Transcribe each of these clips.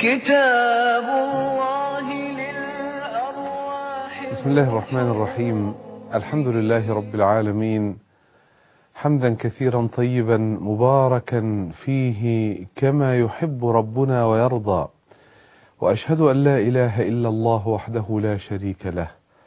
كتاب الله للأرواح بسم الله الرحمن الرحيم الحمد لله رب العالمين حمدا كثيرا طيبا مباركا فيه كما يحب ربنا ويرضى واشهد ان لا اله الا الله وحده لا شريك له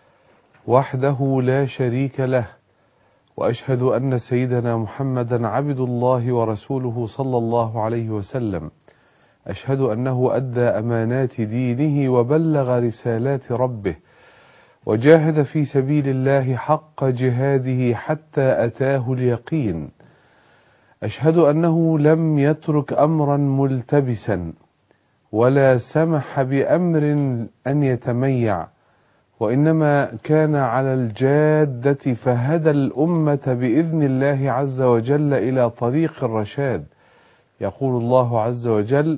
وحده لا شريك له واشهد ان سيدنا محمدا عبد الله ورسوله صلى الله عليه وسلم اشهد انه ادى امانات دينه وبلغ رسالات ربه وجاهد في سبيل الله حق جهاده حتى اتاه اليقين اشهد انه لم يترك امرا ملتبسا ولا سمح بامر ان يتميع وانما كان على الجاده فهدى الامه باذن الله عز وجل الى طريق الرشاد يقول الله عز وجل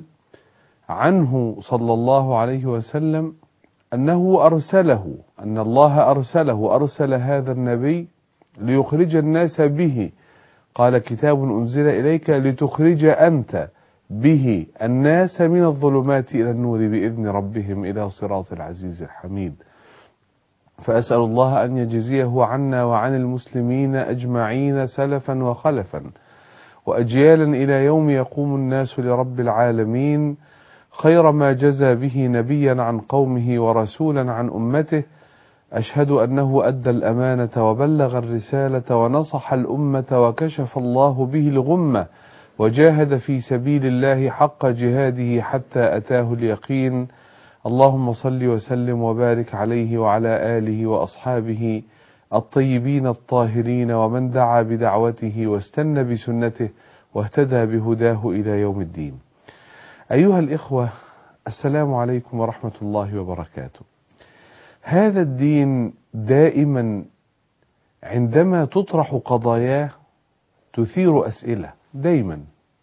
عنه صلى الله عليه وسلم انه ارسله ان الله ارسله ارسل هذا النبي ليخرج الناس به قال كتاب انزل اليك لتخرج انت به الناس من الظلمات الى النور باذن ربهم الى صراط العزيز الحميد فاسال الله ان يجزيه عنا وعن المسلمين اجمعين سلفا وخلفا واجيالا الى يوم يقوم الناس لرب العالمين خير ما جزى به نبيا عن قومه ورسولا عن امته اشهد انه ادى الامانه وبلغ الرساله ونصح الامه وكشف الله به الغمه وجاهد في سبيل الله حق جهاده حتى اتاه اليقين اللهم صل وسلم وبارك عليه وعلى اله واصحابه الطيبين الطاهرين ومن دعا بدعوته واستنى بسنته واهتدى بهداه الى يوم الدين أيها الإخوة السلام عليكم ورحمة الله وبركاته. هذا الدين دائما عندما تطرح قضاياه تثير أسئلة دايما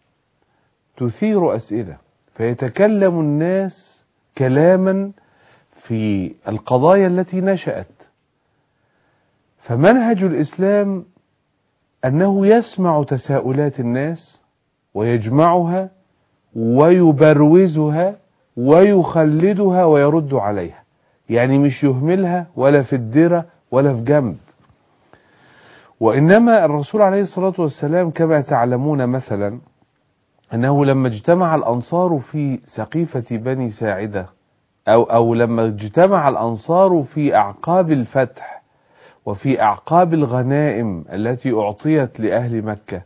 تثير أسئلة فيتكلم الناس كلاما في القضايا التي نشأت فمنهج الإسلام أنه يسمع تساؤلات الناس ويجمعها ويبروزها ويخلدها ويرد عليها يعني مش يهملها ولا في الدرة ولا في جنب وإنما الرسول عليه الصلاة والسلام كما تعلمون مثلا أنه لما اجتمع الأنصار في سقيفة بني ساعدة أو, أو لما اجتمع الأنصار في أعقاب الفتح وفي أعقاب الغنائم التي أعطيت لأهل مكة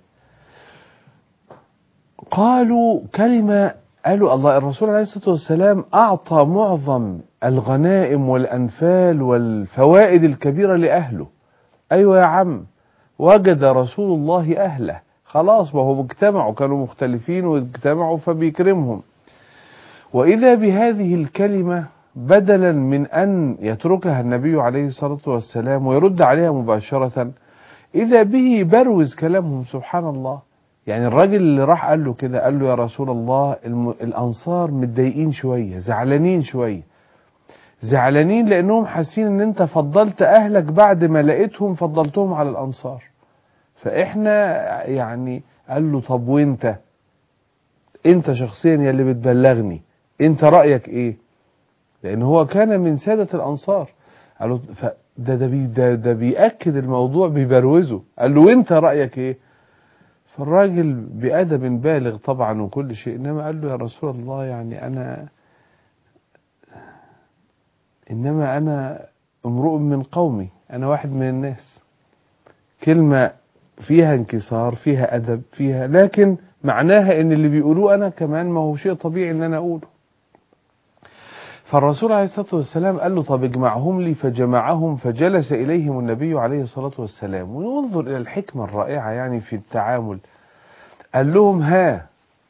قالوا كلمة قالوا الله الرسول عليه الصلاة والسلام أعطى معظم الغنائم والأنفال والفوائد الكبيرة لأهله أيوة يا عم وجد رسول الله أهله خلاص ما هم اجتمعوا كانوا مختلفين واجتمعوا فبيكرمهم وإذا بهذه الكلمة بدلا من أن يتركها النبي عليه الصلاة والسلام ويرد عليها مباشرة إذا به بروز كلامهم سبحان الله يعني الراجل اللي راح قال له كده قال له يا رسول الله الم... الانصار متضايقين شويه زعلانين شويه زعلانين لانهم حاسين ان انت فضلت اهلك بعد ما لقيتهم فضلتهم على الانصار فاحنا يعني قال له طب وانت انت شخصيا يا اللي بتبلغني انت رايك ايه لان هو كان من ساده الانصار قال له ده ده, بي ده ده بياكد الموضوع بيبروزه قال له وانت رايك ايه فالراجل بأدب بالغ طبعا وكل شيء إنما قال له يا رسول الله يعني أنا إنما أنا امرؤ من قومي أنا واحد من الناس كلمة فيها انكسار فيها أدب فيها لكن معناها إن اللي بيقولوه أنا كمان ما هو شيء طبيعي إن أنا أقوله فالرسول عليه الصلاة والسلام قال له طب اجمعهم لي فجمعهم فجلس إليهم النبي عليه الصلاة والسلام وننظر إلى الحكمة الرائعة يعني في التعامل قال لهم ها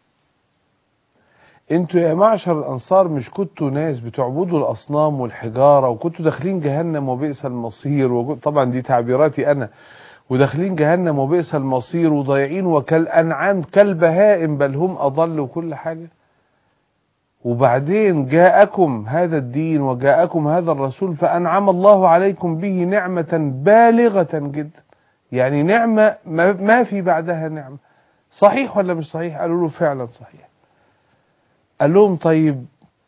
انتوا يا معشر الأنصار مش كنتوا ناس بتعبدوا الأصنام والحجارة وكنتوا داخلين جهنم وبئس المصير طبعا دي تعبيراتي أنا وداخلين جهنم وبئس المصير وضايعين وكالأنعام كالبهائم بل هم أضل وكل حاجة وبعدين جاءكم هذا الدين وجاءكم هذا الرسول فأنعم الله عليكم به نعمة بالغة جدا يعني نعمة ما في بعدها نعمة صحيح ولا مش صحيح قالوا له فعلا صحيح قال لهم طيب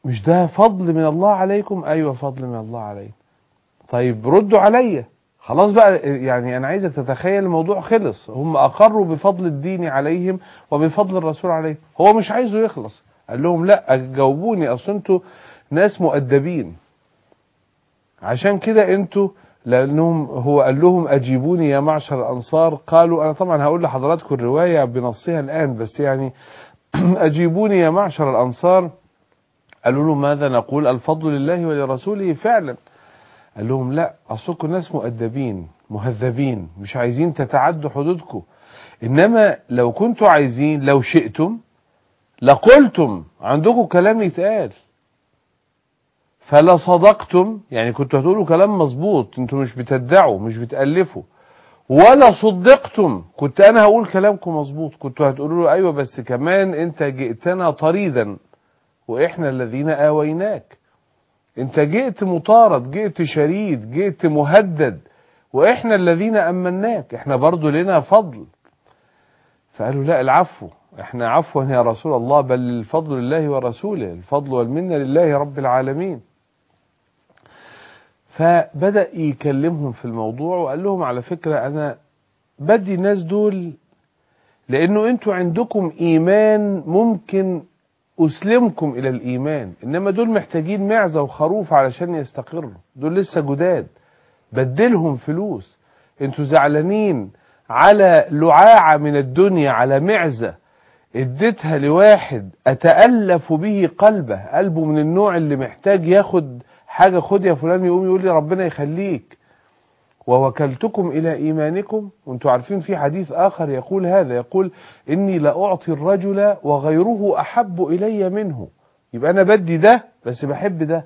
مش ده فضل من الله عليكم ايوه فضل من الله علينا طيب ردوا عليا خلاص بقى يعني انا عايزك تتخيل الموضوع خلص هم اقروا بفضل الدين عليهم وبفضل الرسول عليهم هو مش عايزه يخلص قال لهم لا جاوبوني اصل انتوا ناس مؤدبين عشان كده انتوا لانهم هو قال لهم اجيبوني يا معشر الانصار قالوا انا طبعا هقول لحضراتكم الروايه بنصها الان بس يعني اجيبوني يا معشر الانصار قالوا له ماذا نقول الفضل لله ولرسوله فعلا قال لهم لا اصلكم ناس مؤدبين مهذبين مش عايزين تتعدوا حدودكم انما لو كنتوا عايزين لو شئتم لقلتم عندكم كلام يتقال فلا صدقتم يعني كنتوا هتقولوا كلام مظبوط انتوا مش بتدعوا مش بتألفوا ولا صدقتم كنت انا هقول كلامكم مظبوط كنتوا هتقولوا له ايوه بس كمان انت جئتنا طريدا واحنا الذين اويناك انت جئت مطارد جئت شريد جئت مهدد واحنا الذين امناك احنا برضو لنا فضل فقالوا لا العفو احنا عفوا يا رسول الله بل الفضل لله ورسوله الفضل والمنه لله رب العالمين فبدأ يكلمهم في الموضوع وقال لهم على فكرة أنا بدي الناس دول لأنه أنتوا عندكم إيمان ممكن أسلمكم إلى الإيمان إنما دول محتاجين معزة وخروف علشان يستقروا دول لسه جداد بدلهم فلوس أنتوا زعلانين على لعاعة من الدنيا على معزة اديتها لواحد أتألف به قلبه قلبه من النوع اللي محتاج ياخد حاجة خد يا فلان يقوم يقول لي ربنا يخليك ووكلتكم إلى إيمانكم وانتوا عارفين في حديث آخر يقول هذا يقول إني لأعطي الرجل وغيره أحب إلي منه يبقى أنا بدي ده بس بحب ده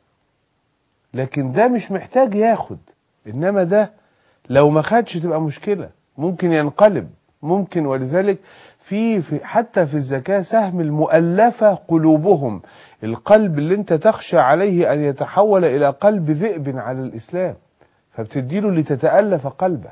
لكن ده مش محتاج ياخد إنما ده لو ما خدش تبقى مشكلة ممكن ينقلب ممكن ولذلك في, في حتى في الزكاة سهم المؤلفة قلوبهم القلب اللي انت تخشى عليه ان يتحول الى قلب ذئب على الاسلام فبتديله لتتألف قلبه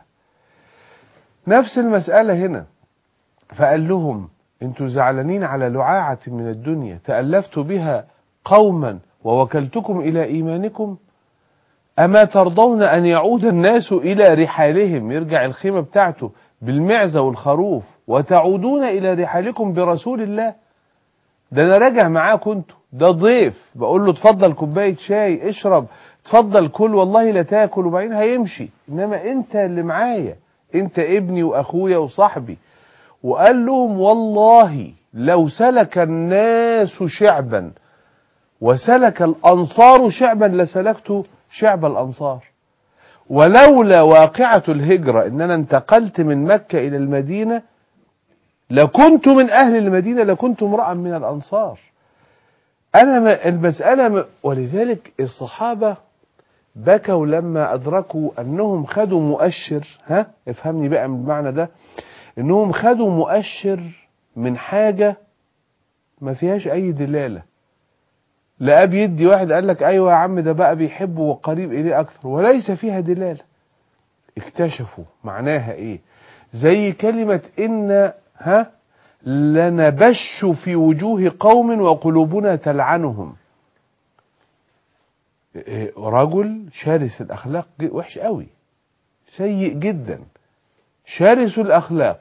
نفس المسألة هنا فقال لهم انتوا زعلانين على لعاعة من الدنيا تألفت بها قوما ووكلتكم إلى إيمانكم أما ترضون أن يعود الناس إلى رحالهم يرجع الخيمة بتاعته بالمعزة والخروف وتعودون إلى رحالكم برسول الله ده أنا راجع معاكم انتوا ده ضيف بقول له اتفضل كوباية شاي اشرب اتفضل كل والله لا تاكل وبعدين هيمشي انما انت اللي معايا انت ابني واخويا وصاحبي وقال لهم والله لو سلك الناس شعبا وسلك الانصار شعبا لسلكت شعب الانصار ولولا واقعة الهجرة ان انا انتقلت من مكة الى المدينة لكنت من اهل المدينة لكنت امرأ من الانصار انا المسألة ولذلك الصحابة بكوا لما ادركوا انهم خدوا مؤشر ها افهمني بقى من المعنى ده انهم خدوا مؤشر من حاجة ما فيهاش اي دلالة لا بيدي واحد قال لك ايوه يا عم ده بقى بيحبه وقريب اليه اكثر وليس فيها دلالة اكتشفوا معناها ايه زي كلمة ان ها لنبش في وجوه قوم وقلوبنا تلعنهم رجل شارس الاخلاق وحش قوي سيء جدا شارس الاخلاق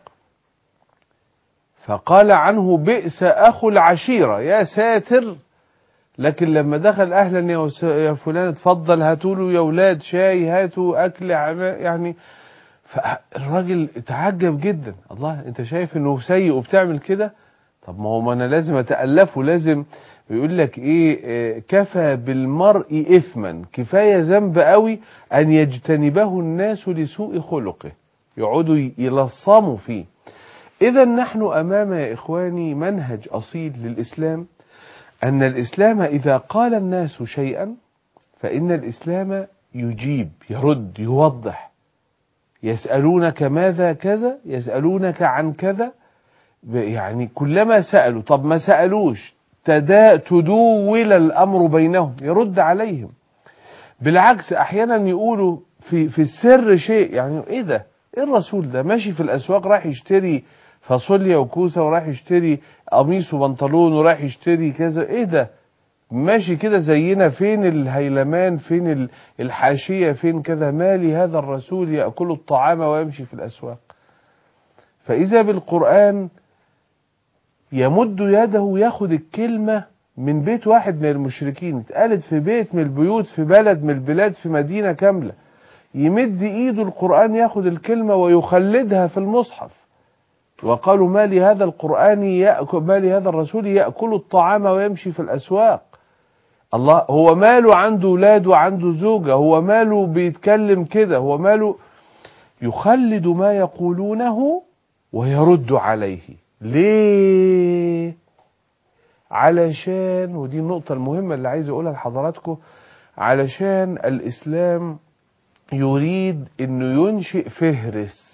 فقال عنه بئس اخو العشيره يا ساتر لكن لما دخل اهلا يا فلان اتفضل هاتوا له يا اولاد شاي هاتوا اكل يعني فالراجل اتعجب جدا الله انت شايف انه سيء وبتعمل كده طب ما هو ما انا لازم اتالفه لازم بيقول لك ايه كفى بالمرء اثما كفايه ذنب قوي ان يجتنبه الناس لسوء خلقه يقعدوا يلصموا فيه اذا نحن امام يا اخواني منهج اصيل للاسلام ان الاسلام اذا قال الناس شيئا فان الاسلام يجيب يرد يوضح يسالونك ماذا كذا يسالونك عن كذا يعني كلما سالوا طب ما سالوش تدا تدول الامر بينهم يرد عليهم بالعكس احيانا يقولوا في في السر شيء يعني ايه ده ايه الرسول ده ماشي في الاسواق رايح يشتري فاصوليا وكوسه ورايح يشتري قميص وبنطلون ورايح يشتري كذا ايه ده ماشي كده زينا فين الهيلمان فين ال- الحاشية فين كذا مالي هذا الرسول يأكل الطعام ويمشي في الأسواق فإذا بالقرآن يمد يده ياخد الكلمة من بيت واحد من المشركين اتقالت في بيت من البيوت في بلد من البلاد في مدينة كاملة يمد ايده القرآن ياخد الكلمة ويخلدها في المصحف وقالوا ما لهذا القرآن يأكل ما لهذا الرسول يأكل الطعام ويمشي في الأسواق الله هو ماله عنده ولاد وعنده زوجة هو ماله بيتكلم كده هو ماله يخلد ما يقولونه ويرد عليه ليه علشان ودي النقطة المهمة اللي عايز أقولها لحضراتكم علشان الإسلام يريد أنه ينشئ فهرس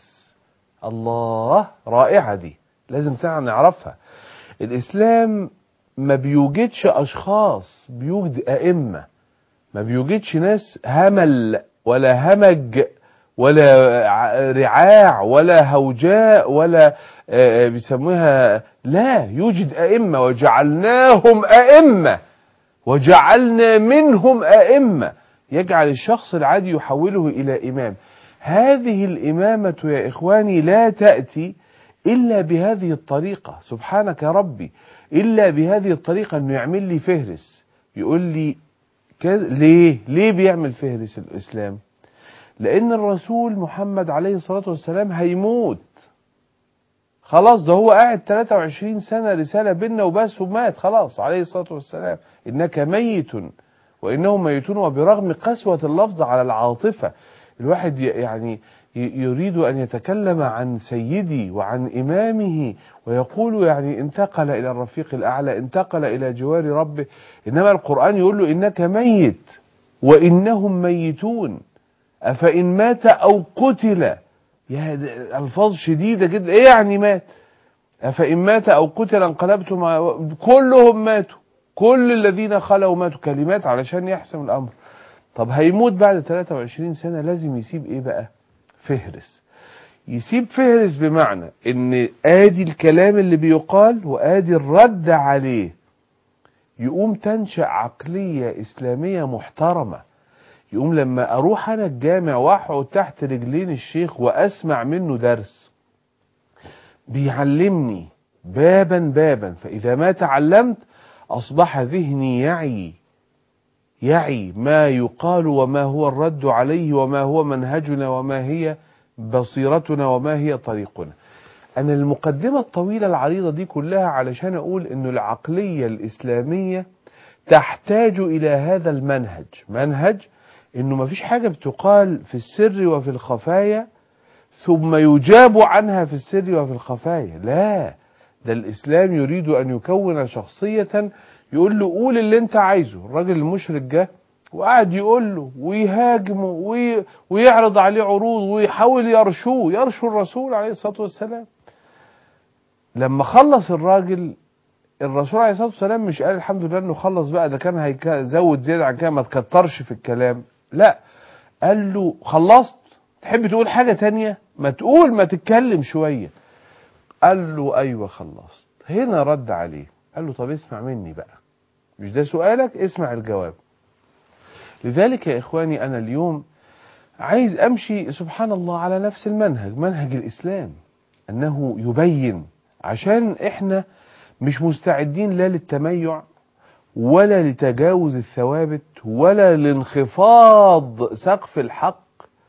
الله رائعة دي لازم تعالى نعرفها الإسلام ما بيوجدش أشخاص بيوجد أئمة ما بيوجدش ناس همل ولا همج ولا ع- رعاع ولا هوجاء ولا آه، بيسموها لا يوجد أئمة وجعلناهم أئمة وجعلنا منهم أئمة يجعل الشخص العادي يحوله إلى إمام هذه الإمامة يا إخواني لا تأتي إلا بهذه الطريقة سبحانك يا ربي إلا بهذه الطريقة أنه يعمل لي فهرس يقول لي كذا ليه ليه بيعمل فهرس الإسلام لأن الرسول محمد عليه الصلاة والسلام هيموت خلاص ده هو قاعد 23 سنة رسالة بينا وبس ومات خلاص عليه الصلاة والسلام إنك ميت وإنهم ميتون وبرغم قسوة اللفظ على العاطفة الواحد ي- يعني ي- يريد أن يتكلم عن سيدي وعن إمامه ويقول يعني انتقل إلى الرفيق الأعلى انتقل إلى جوار ربه إنما القرآن يقول له إنك ميت وإنهم ميتون أفإن مات أو قتل يا ده ألفاظ شديدة جدا إيه يعني مات أفإن مات أو قتل انقلبتم على- كلهم ماتوا كل الذين خلوا ماتوا كلمات علشان يحسم الأمر طب هيموت بعد 23 سنة لازم يسيب إيه بقى فهرس يسيب فهرس بمعنى ان ادي الكلام اللي بيقال وادي الرد عليه يقوم تنشأ عقلية إسلامية محترمة يقوم لما أروح أنا الجامع وأقعد تحت رجلين الشيخ وأسمع منه درس بيعلمني بابا بابا فإذا ما تعلمت أصبح ذهني يعي يعي ما يقال وما هو الرد عليه وما هو منهجنا وما هي بصيرتنا وما هي طريقنا أنا المقدمة الطويلة العريضة دي كلها علشان أقول أن العقلية الإسلامية تحتاج إلى هذا المنهج منهج أنه ما فيش حاجة بتقال في السر وفي الخفايا ثم يجاب عنها في السر وفي الخفايا لا ده الإسلام يريد أن يكون شخصية يقول له قول اللي انت عايزه الراجل المشرك جه وقعد يقول له ويهاجمه وي... ويعرض عليه عروض ويحاول يرشوه يرشو الرسول عليه الصلاة والسلام لما خلص الراجل الرسول عليه الصلاة والسلام مش قال الحمد لله انه خلص بقى ده كان هيزود زيادة عن كده ما تكترش في الكلام لا قال له خلصت تحب تقول حاجة تانية ما تقول ما تتكلم شوية قال له ايوه خلصت هنا رد عليه قال له طب اسمع مني بقى مش ده سؤالك اسمع الجواب لذلك يا إخواني أنا اليوم عايز أمشي سبحان الله على نفس المنهج منهج الإسلام أنه يبين عشان إحنا مش مستعدين لا للتميع ولا لتجاوز الثوابت ولا لانخفاض سقف الحق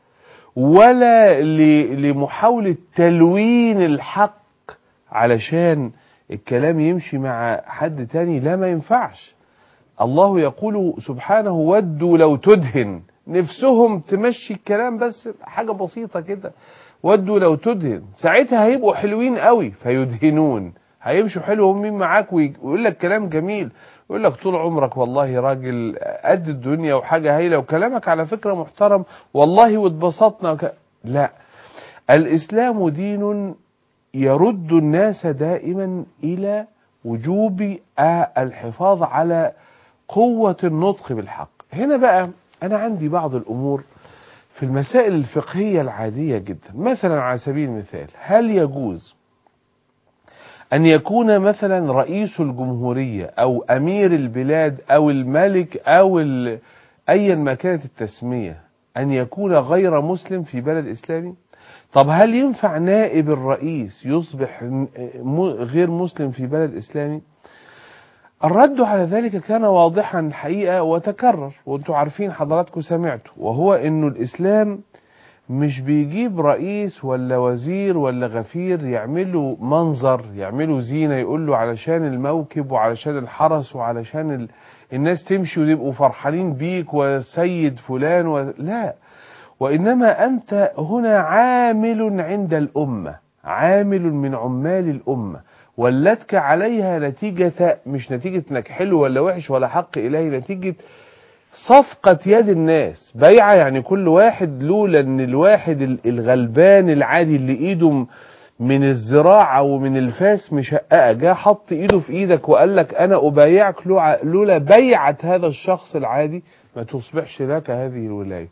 ولا لمحاولة تلوين الحق علشان الكلام يمشي مع حد تاني لا ما ينفعش الله يقول سبحانه ودوا لو تدهن نفسهم تمشي الكلام بس حاجة بسيطة كده ودوا لو تدهن ساعتها هيبقوا حلوين قوي فيدهنون هيمشوا حلو هم مين معاك ويقول لك كلام جميل يقول لك طول عمرك والله راجل قد الدنيا وحاجة هايلة وكلامك على فكرة محترم والله واتبسطنا وك... لا الإسلام دين يرد الناس دائما إلى وجوب الحفاظ على قوة النطق بالحق هنا بقى أنا عندي بعض الأمور في المسائل الفقهية العادية جدا مثلا على سبيل المثال هل يجوز أن يكون مثلا رئيس الجمهورية أو أمير البلاد أو الملك أو ال... أيا ما كانت التسمية أن يكون غير مسلم في بلد إسلامي طب هل ينفع نائب الرئيس يصبح م- غير مسلم في بلد إسلامي الرد على ذلك كان واضحا الحقيقة وتكرر وانتم عارفين حضراتكم سمعتوا وهو انه الاسلام مش بيجيب رئيس ولا وزير ولا غفير يعملوا منظر يعملوا زينة يقول له علشان الموكب وعلشان الحرس وعلشان ال... الناس تمشي ويبقوا فرحانين بيك وسيد فلان و... لا وإنما أنت هنا عامل عند الأمة عامل من عمال الأمة ولتك عليها نتيجة مش نتيجة انك حلو ولا وحش ولا حق إلهي نتيجة صفقة يد الناس بيعة يعني كل واحد لولا ان الواحد ال- الغلبان العادي اللي ايده م- من الزراعة ومن الفاس مشققة جه حط ايده في ايدك وقال لك انا ابايعك لوع- لولا بيعة هذا الشخص العادي ما تصبحش لك هذه الولاية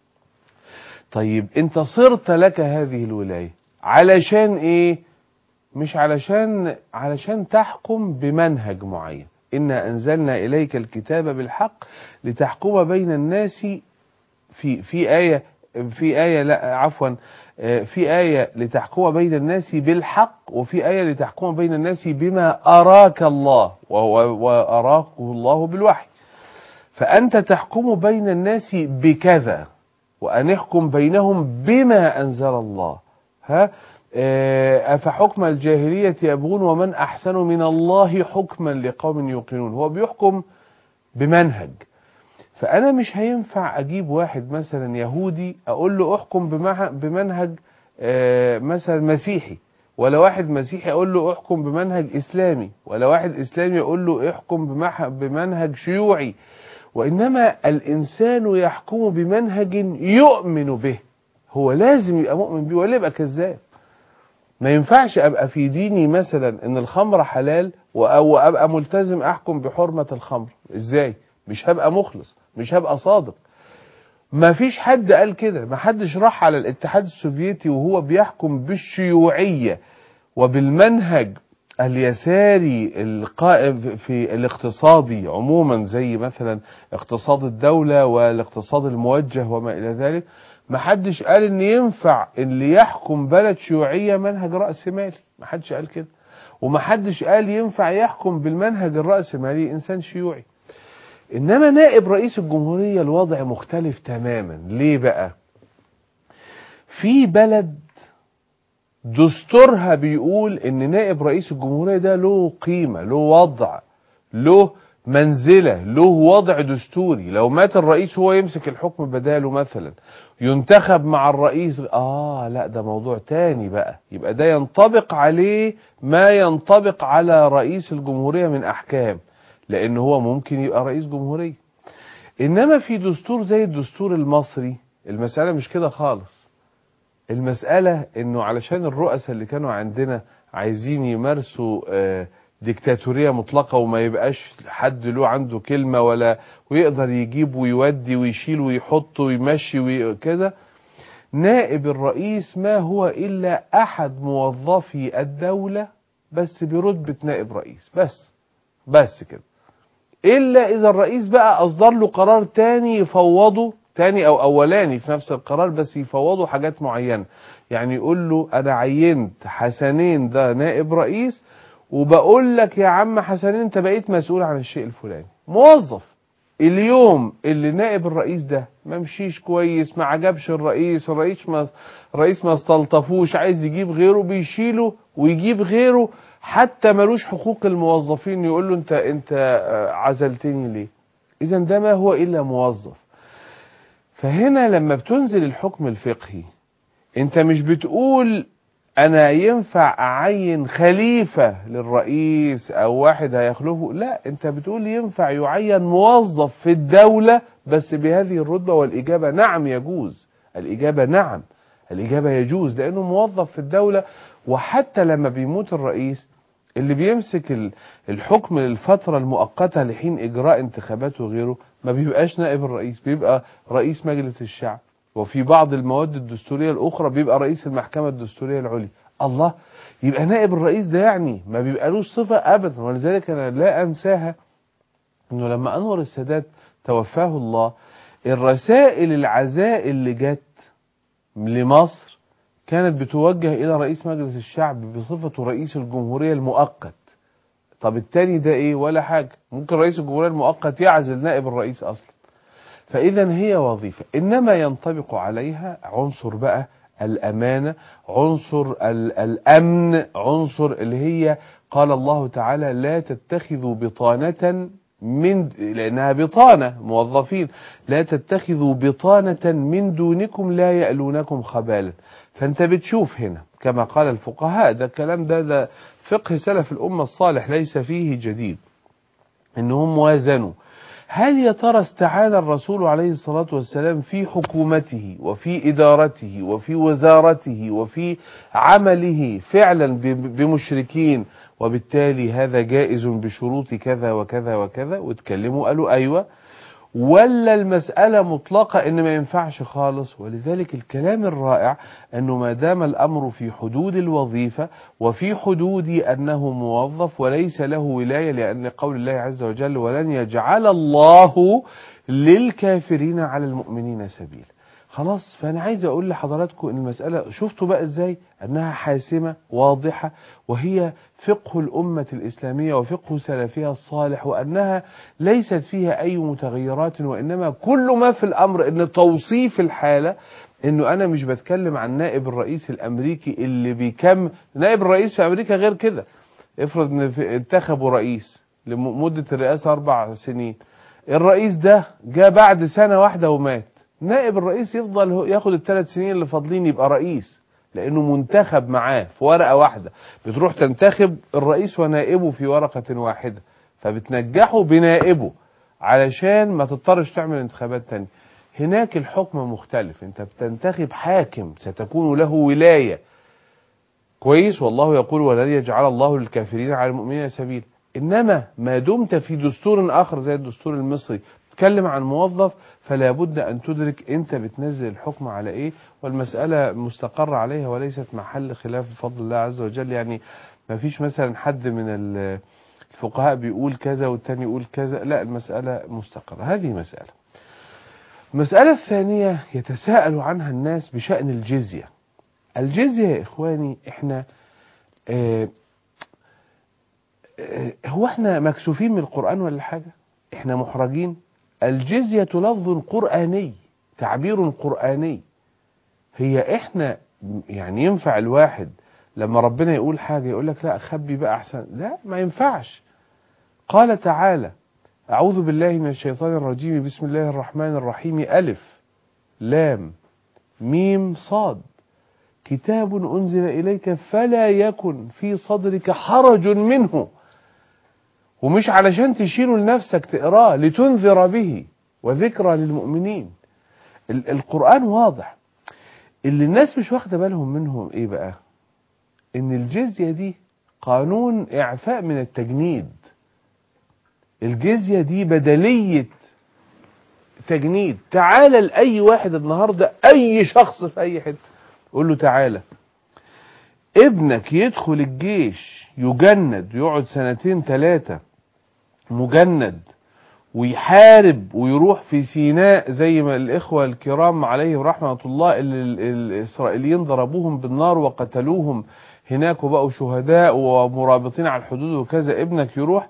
طيب انت صرت لك هذه الولاية علشان ايه مش علشان علشان تحكم بمنهج معين إنا أنزلنا إليك الكتاب بالحق لتحكم بين الناس في في آية في آية لا عفوا آه، في آية لتحكم بين الناس بالحق وفي آية لتحكم بين الناس بما أراك الله وهو وأراك الله بالوحي فأنت تحكم بين الناس بكذا وأن يحكم بينهم بما أنزل الله ها آه، أفحكم الجاهلية يبغون ومن أحسن من الله حكما لقوم يوقنون هو بيحكم بمنهج فأنا مش هينفع أجيب واحد مثلا يهودي أقول له أحكم بمه- بمنهج آه، مثلا مسيحي ولا واحد مسيحي أقول له أحكم بمنهج إسلامي ولا واحد إسلامي أقول له احكم بمح- بمنهج شيوعي وإنما الإنسان يحكم بمنهج يؤمن به هو لازم يبقى مؤمن بيه ولا يبقى كذاب ما ينفعش ابقى في ديني مثلا ان الخمر حلال وأ- وابقى ملتزم احكم بحرمة الخمر ازاي مش هبقى مخلص مش هبقى صادق ما فيش حد قال كده ما حدش راح على الاتحاد السوفيتي وهو بيحكم بالشيوعية وبالمنهج اليساري القائم في الاقتصادي عموما زي مثلا اقتصاد الدولة والاقتصاد الموجه وما إلى ذلك ما حدش قال ان ينفع اللي يحكم بلد شيوعية منهج رأس مالي ما حدش قال كده وما حدش قال ينفع يحكم بالمنهج الرأس مالي إنسان شيوعي إنما نائب رئيس الجمهورية الوضع مختلف تماما ليه بقى في بلد دستورها بيقول ان نائب رئيس الجمهورية ده له قيمة له وضع له منزلة له وضع دستوري لو مات الرئيس هو يمسك الحكم بداله مثلا ينتخب مع الرئيس اه لا ده موضوع تاني بقى يبقى ده ينطبق عليه ما ينطبق على رئيس الجمهورية من احكام لان هو ممكن يبقى رئيس جمهورية انما في دستور زي الدستور المصري المسألة مش كده خالص المسألة انه علشان الرؤساء اللي كانوا عندنا عايزين يمارسوا آه، ديكتاتورية مطلقة وما يبقاش حد له عنده كلمة ولا ويقدر يجيب ويودي ويشيل ويحط ويمشي وكده نائب الرئيس ما هو إلا أحد موظفي الدولة بس برتبة نائب رئيس بس بس كده إلا إذا الرئيس بقى أصدر له قرار تاني يفوضه تاني أو أولاني في نفس القرار بس يفوضه حاجات معينة يعني يقول له أنا عينت حسنين ده نائب رئيس وبقول لك يا عم حسنين أنت بقيت مسؤول عن الشيء الفلاني موظف اليوم اللي نائب الرئيس ده ما مشيش كويس ما عجبش الرئيس الرئيس ما الرئيس ما استلطفوش عايز يجيب غيره بيشيله ويجيب غيره حتى ملوش حقوق الموظفين يقول له انت انت آه، عزلتني ليه اذا ده ما هو الا موظف فهنا لما بتنزل الحكم الفقهي انت مش بتقول انا ينفع اعين خليفة للرئيس او واحد هيخلفه لا انت بتقول ينفع يعين موظف في الدولة بس بهذه الرتبة والاجابة نعم يجوز الاجابة نعم الاجابة يجوز لانه موظف في الدولة وحتى لما بيموت الرئيس اللي بيمسك ال- الحكم للفترة المؤقتة لحين إجراء انتخابات وغيره ما بيبقاش نائب الرئيس بيبقى رئيس مجلس الشعب وفي بعض المواد الدستورية الأخرى بيبقى رئيس المحكمة الدستورية العليا الله يبقى نائب الرئيس ده يعني ما بيبقالوش صفة أبدا ولذلك أنا لا أنساها أنه لما أنور السادات توفاه الله الرسائل العزاء اللي جت لمصر كانت بتوجه إلى رئيس مجلس الشعب بصفته رئيس الجمهورية المؤقت طب التاني ده إيه ولا حاجة ممكن رئيس الجمهورية المؤقت يعزل نائب الرئيس أصلا فإذا هي وظيفة إنما ينطبق عليها عنصر بقى الأمانة عنصر الأمن عنصر اللي هي قال الله تعالى لا تتخذوا بطانة من لأنها بطانة موظفين لا تتخذوا بطانة من دونكم لا يألونكم خبالا فأنت بتشوف هنا كما قال الفقهاء ده الكلام ده ده فقه سلف الأمة الصالح ليس فيه جديد إنهم وازنوا هل يا ترى استعان الرسول عليه الصلاة والسلام في حكومته وفي إدارته وفي وزارته وفي عمله فعلا بمشركين وبالتالي هذا جائز بشروط كذا وكذا وكذا واتكلموا قالوا أيوة ولا المسألة مطلقة ان ما ينفعش خالص ولذلك الكلام الرائع انه ما دام الامر في حدود الوظيفة وفي حدود انه موظف وليس له ولاية لان قول الله عز وجل ولن يجعل الله للكافرين على المؤمنين سبيل خلاص فانا عايز اقول لحضراتكم ان المسألة شفتوا بقى ازاي انها حاسمة واضحة وهي فقه الأمة الإسلامية وفقه سلفها الصالح وأنها ليست فيها أي متغيرات وإنما كل ما في الأمر أن توصيف الحالة أنه أنا مش بتكلم عن نائب الرئيس الأمريكي اللي بيكم نائب الرئيس في أمريكا غير كده افرض ان انتخبوا رئيس لمدة الرئاسة أربع سنين الرئيس ده جاء بعد سنة واحدة ومات نائب الرئيس يفضل ياخد الثلاث سنين اللي فاضلين يبقى رئيس لانه منتخب معاه في ورقه واحده بتروح تنتخب الرئيس ونائبه في ورقه واحده فبتنجحه بنائبه علشان ما تضطرش تعمل انتخابات تانية هناك الحكم مختلف انت بتنتخب حاكم ستكون له ولايه كويس والله يقول ولن يجعل الله للكافرين على المؤمنين سبيل انما ما دمت في دستور اخر زي الدستور المصري تتكلم عن موظف فلا بد أن تدرك أنت بتنزل الحكم على إيه والمسألة مستقر عليها وليست محل خلاف بفضل الله عز وجل يعني ما فيش مثلا حد من الفقهاء بيقول كذا والتاني يقول كذا لا المسألة مستقرة هذه مسألة المسألة الثانية يتساءل عنها الناس بشأن الجزية الجزية يا إخواني إحنا اه اه هو احنا مكسوفين من القرآن ولا حاجة احنا محرجين الجزية لفظ قرآني تعبير قرآني هي احنا يعني ينفع الواحد لما ربنا يقول حاجة يقول لك لا خبي بقى احسن لا ما ينفعش قال تعالى أعوذ بالله من الشيطان الرجيم بسم الله الرحمن الرحيم ألف لام ميم صاد كتاب أنزل إليك فلا يكن في صدرك حرج منه ومش علشان تشيله لنفسك تقراه لتنذر به وذكرى للمؤمنين القرآن واضح اللي الناس مش واخده بالهم منهم ايه بقى ان الجزية دي قانون اعفاء من التجنيد الجزية دي بدلية تجنيد تعالى لأي واحد النهاردة أي شخص في أي حتة قول له تعالى ابنك يدخل الجيش يجند يقعد سنتين ثلاثة مجند ويحارب ويروح في سيناء زي ما الإخوة الكرام عليهم رحمة الله اللي الإسرائيليين ضربوهم بالنار وقتلوهم هناك وبقوا شهداء ومرابطين على الحدود وكذا ابنك يروح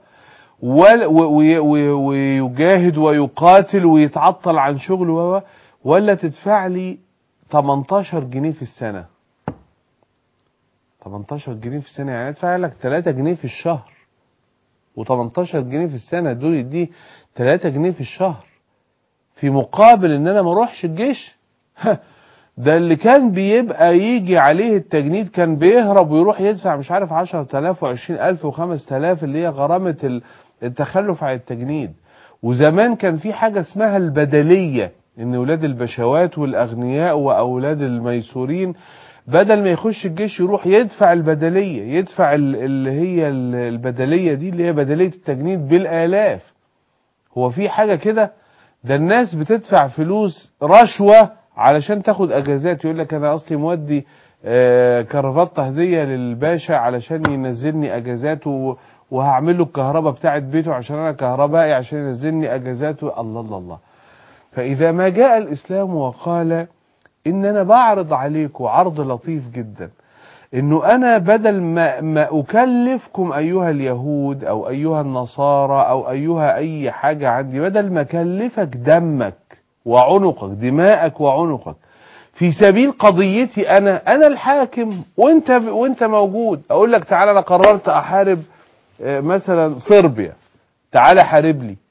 ويجاهد ويقاتل ويتعطل عن شغله ولا تدفع لي 18 جنيه في السنة 18 جنيه في السنة يعني ادفع لك 3 جنيه في الشهر و18 جنيه في السنة دول دي 3 جنيه في الشهر في مقابل ان انا ما اروحش الجيش ده اللي كان بيبقى يجي عليه التجنيد كان بيهرب ويروح يدفع مش عارف 10000 و20000 و5000 اللي هي غرامة التخلف عن التجنيد وزمان كان في حاجة اسمها البدلية ان ولاد البشوات والاغنياء واولاد الميسورين بدل ما يخش الجيش يروح يدفع البدلية يدفع اللي هي البدلية دي اللي هي بدلية التجنيد بالالاف هو في حاجة كده ده الناس بتدفع فلوس رشوة علشان تاخد اجازات يقول لك انا اصلي مودي آه، كرافته هديه للباشا علشان ينزلني اجازات و- وهعمل له الكهرباء بتاعت بيته عشان انا كهربائي عشان ينزلني اجازاته الله الله الله فاذا ما جاء الاسلام وقال ان انا بعرض عليكم عرض لطيف جدا انه انا بدل ما, ما اكلفكم ايها اليهود او ايها النصارى او ايها اي حاجة عندي بدل ما اكلفك دمك وعنقك دماءك وعنقك في سبيل قضيتي انا انا الحاكم وانت وانت موجود اقول لك تعالى انا قررت احارب آه، مثلا صربيا تعالى حارب لي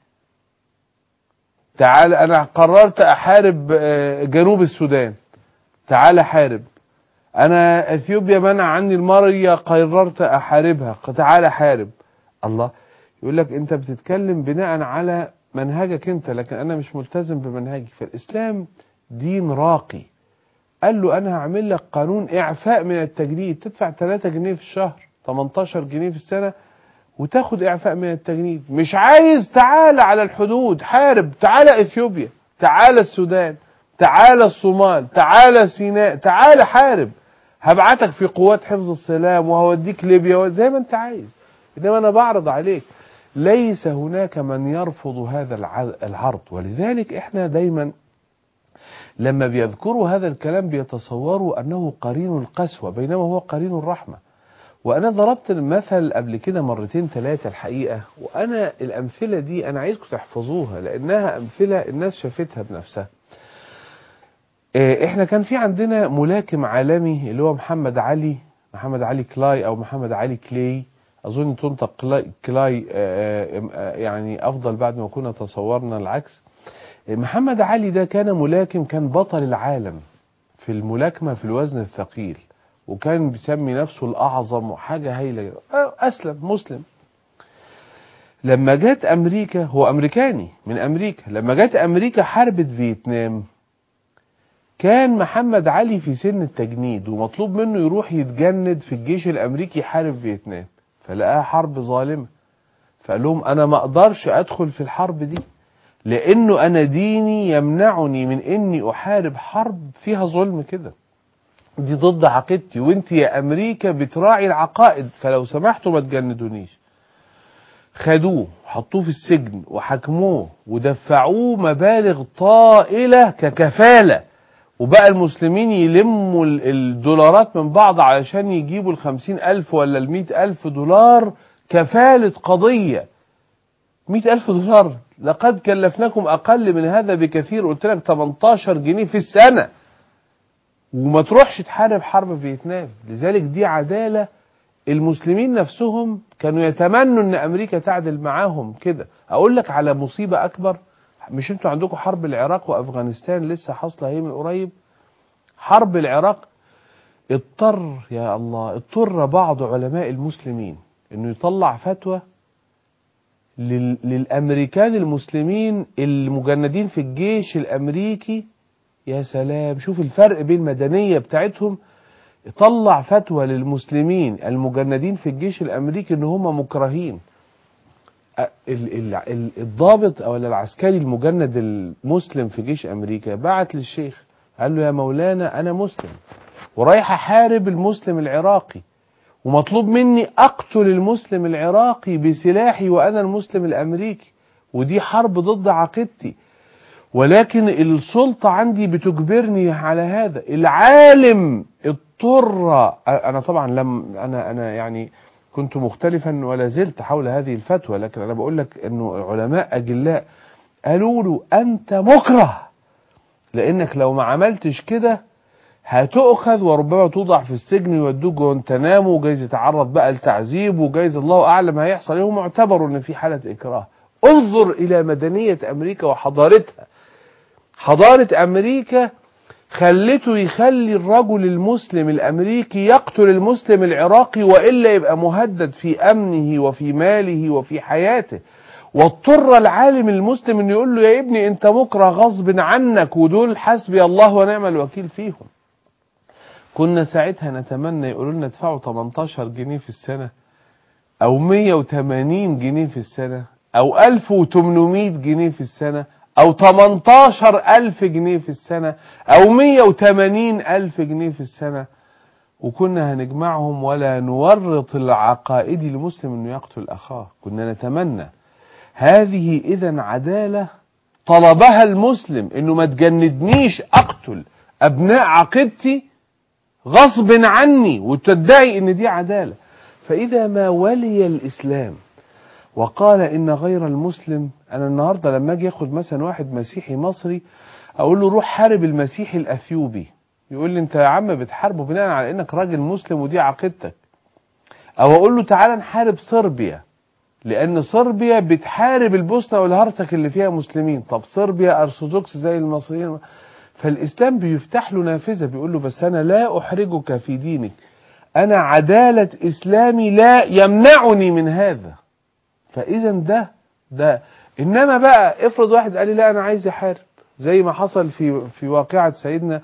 تعالى انا قررت احارب آه، جنوب السودان تعالى حارب انا اثيوبيا منع عني المرية قررت احاربها تعالى حارب الله يقول لك انت بتتكلم بناء على منهجك انت لكن انا مش ملتزم بمنهجي فالاسلام دين راقي قال له انا هعمل لك قانون اعفاء من التجنيد تدفع 3 جنيه في الشهر 18 جنيه في السنة وتاخد اعفاء من التجنيد مش عايز تعالى على الحدود حارب تعالى اثيوبيا تعالى السودان تعالى الصومال تعالى سيناء تعالى حارب هبعتك في قوات حفظ السلام وهوديك ليبيا زي ما انت عايز انما انا بعرض عليك ليس هناك من يرفض هذا الع- العرض ولذلك احنا دايما لما بيذكروا هذا الكلام بيتصوروا انه قرين القسوة بينما هو قرين الرحمة وانا ضربت المثل قبل كده مرتين ثلاثة الحقيقة وانا الامثلة دي انا عايزكم تحفظوها لانها امثلة الناس شافتها بنفسها آه، احنا كان في عندنا ملاكم عالمي اللي هو محمد علي محمد علي كلاي او محمد علي كلاي اظن تنطق كلاي, كلاي آه، آه، يعني افضل بعد ما كنا تصورنا العكس آه، محمد علي ده كان ملاكم كان بطل العالم في الملاكمة في الوزن الثقيل وكان بيسمي نفسه الأعظم وحاجة هايلة جدا. آه، أسلم مسلم لما جت أمريكا هو أمريكاني من أمريكا لما جت أمريكا حربت فيتنام كان محمد علي في سن التجنيد ومطلوب منه يروح يتجند في الجيش الأمريكي يحارب فيتنام فلقاها حرب ظالمة فقال لهم أنا ما أقدرش أدخل في الحرب دي لأنه أنا ديني يمنعني من إني أحارب حرب فيها ظلم كده دي ضد عقيدتي وانت يا امريكا بتراعي العقائد فلو سمحتوا ما تجندونيش خدوه حطوه في السجن وحكموه ودفعوه مبالغ طائلة ككفالة وبقى المسلمين يلموا ال- الدولارات من بعض علشان يجيبوا الخمسين ألف ولا المئة ألف دولار كفالة قضية مئة ألف دولار لقد كلفناكم أقل من هذا بكثير قلت لك 18 جنيه في السنة وما تروحش تحارب حرب فيتنام لذلك دي عدالة المسلمين نفسهم كانوا يتمنوا ان امريكا تعدل معاهم كده اقول لك على مصيبة اكبر مش انتوا عندكم حرب العراق وافغانستان لسه حاصله اهي من قريب حرب العراق اضطر يا الله اضطر بعض علماء المسلمين انه يطلع فتوى لل... للامريكان المسلمين المجندين في الجيش الامريكي يا سلام شوف الفرق بين المدنية بتاعتهم طلع فتوى للمسلمين المجندين في الجيش الامريكي ان هم مكرهين أ- ال- ال- ال- الضابط او العسكري المجند المسلم في جيش امريكا بعت للشيخ قال له يا مولانا انا مسلم ورايح احارب المسلم العراقي ومطلوب مني اقتل المسلم العراقي بسلاحي وانا المسلم الامريكي ودي حرب ضد عقيدتي ولكن السلطة عندي بتجبرني على هذا العالم اضطر انا طبعا لم انا انا يعني كنت مختلفا ولا زلت حول هذه الفتوى لكن انا بقول لك انه علماء اجلاء قالوا له انت مكره لانك لو ما عملتش كده هتؤخذ وربما توضع في السجن يودوك جوانتنامو وجايز يتعرض بقى لتعذيب وجايز الله اعلم هيحصل ايه هم اعتبروا ان في حاله اكراه انظر الى مدنيه امريكا وحضارتها حضاره امريكا خلته يخلي الرجل المسلم الامريكي يقتل المسلم العراقي والا يبقى مهدد في امنه وفي ماله وفي حياته واضطر العالم المسلم انه يقول له يا ابني انت مكره غصب عنك ودول حسبي الله ونعم الوكيل فيهم كنا ساعتها نتمنى يقولوا لنا ادفعوا 18 جنيه في السنة او 180 جنيه في السنة او 1800 جنيه في السنة او 18 الف جنيه في السنة او 180 الف جنيه في السنة وكنا هنجمعهم ولا نورط العقائدي المسلم انه يقتل اخاه كنا نتمنى هذه اذا عدالة طلبها المسلم انه ما تجندنيش اقتل ابناء عقيدتي غصب عني وتدعي ان دي عدالة فاذا ما ولي الاسلام وقال ان غير المسلم انا النهارده لما اجي اخد مثلا واحد مسيحي مصري اقول له روح حارب المسيحي الاثيوبي يقول لي انت يا عم بتحاربه بناء على انك راجل مسلم ودي عقيدتك او اقول له تعالى نحارب صربيا لان صربيا بتحارب البوسنه والهرسك اللي فيها مسلمين طب صربيا ارثوذكس زي المصريين فالاسلام بيفتح له نافذه بيقول له بس انا لا احرجك في دينك انا عداله اسلامي لا يمنعني من هذا فاذا ده ده انما بقى افرض واحد قال لي لا انا عايز احارب زي ما حصل في في واقعه سيدنا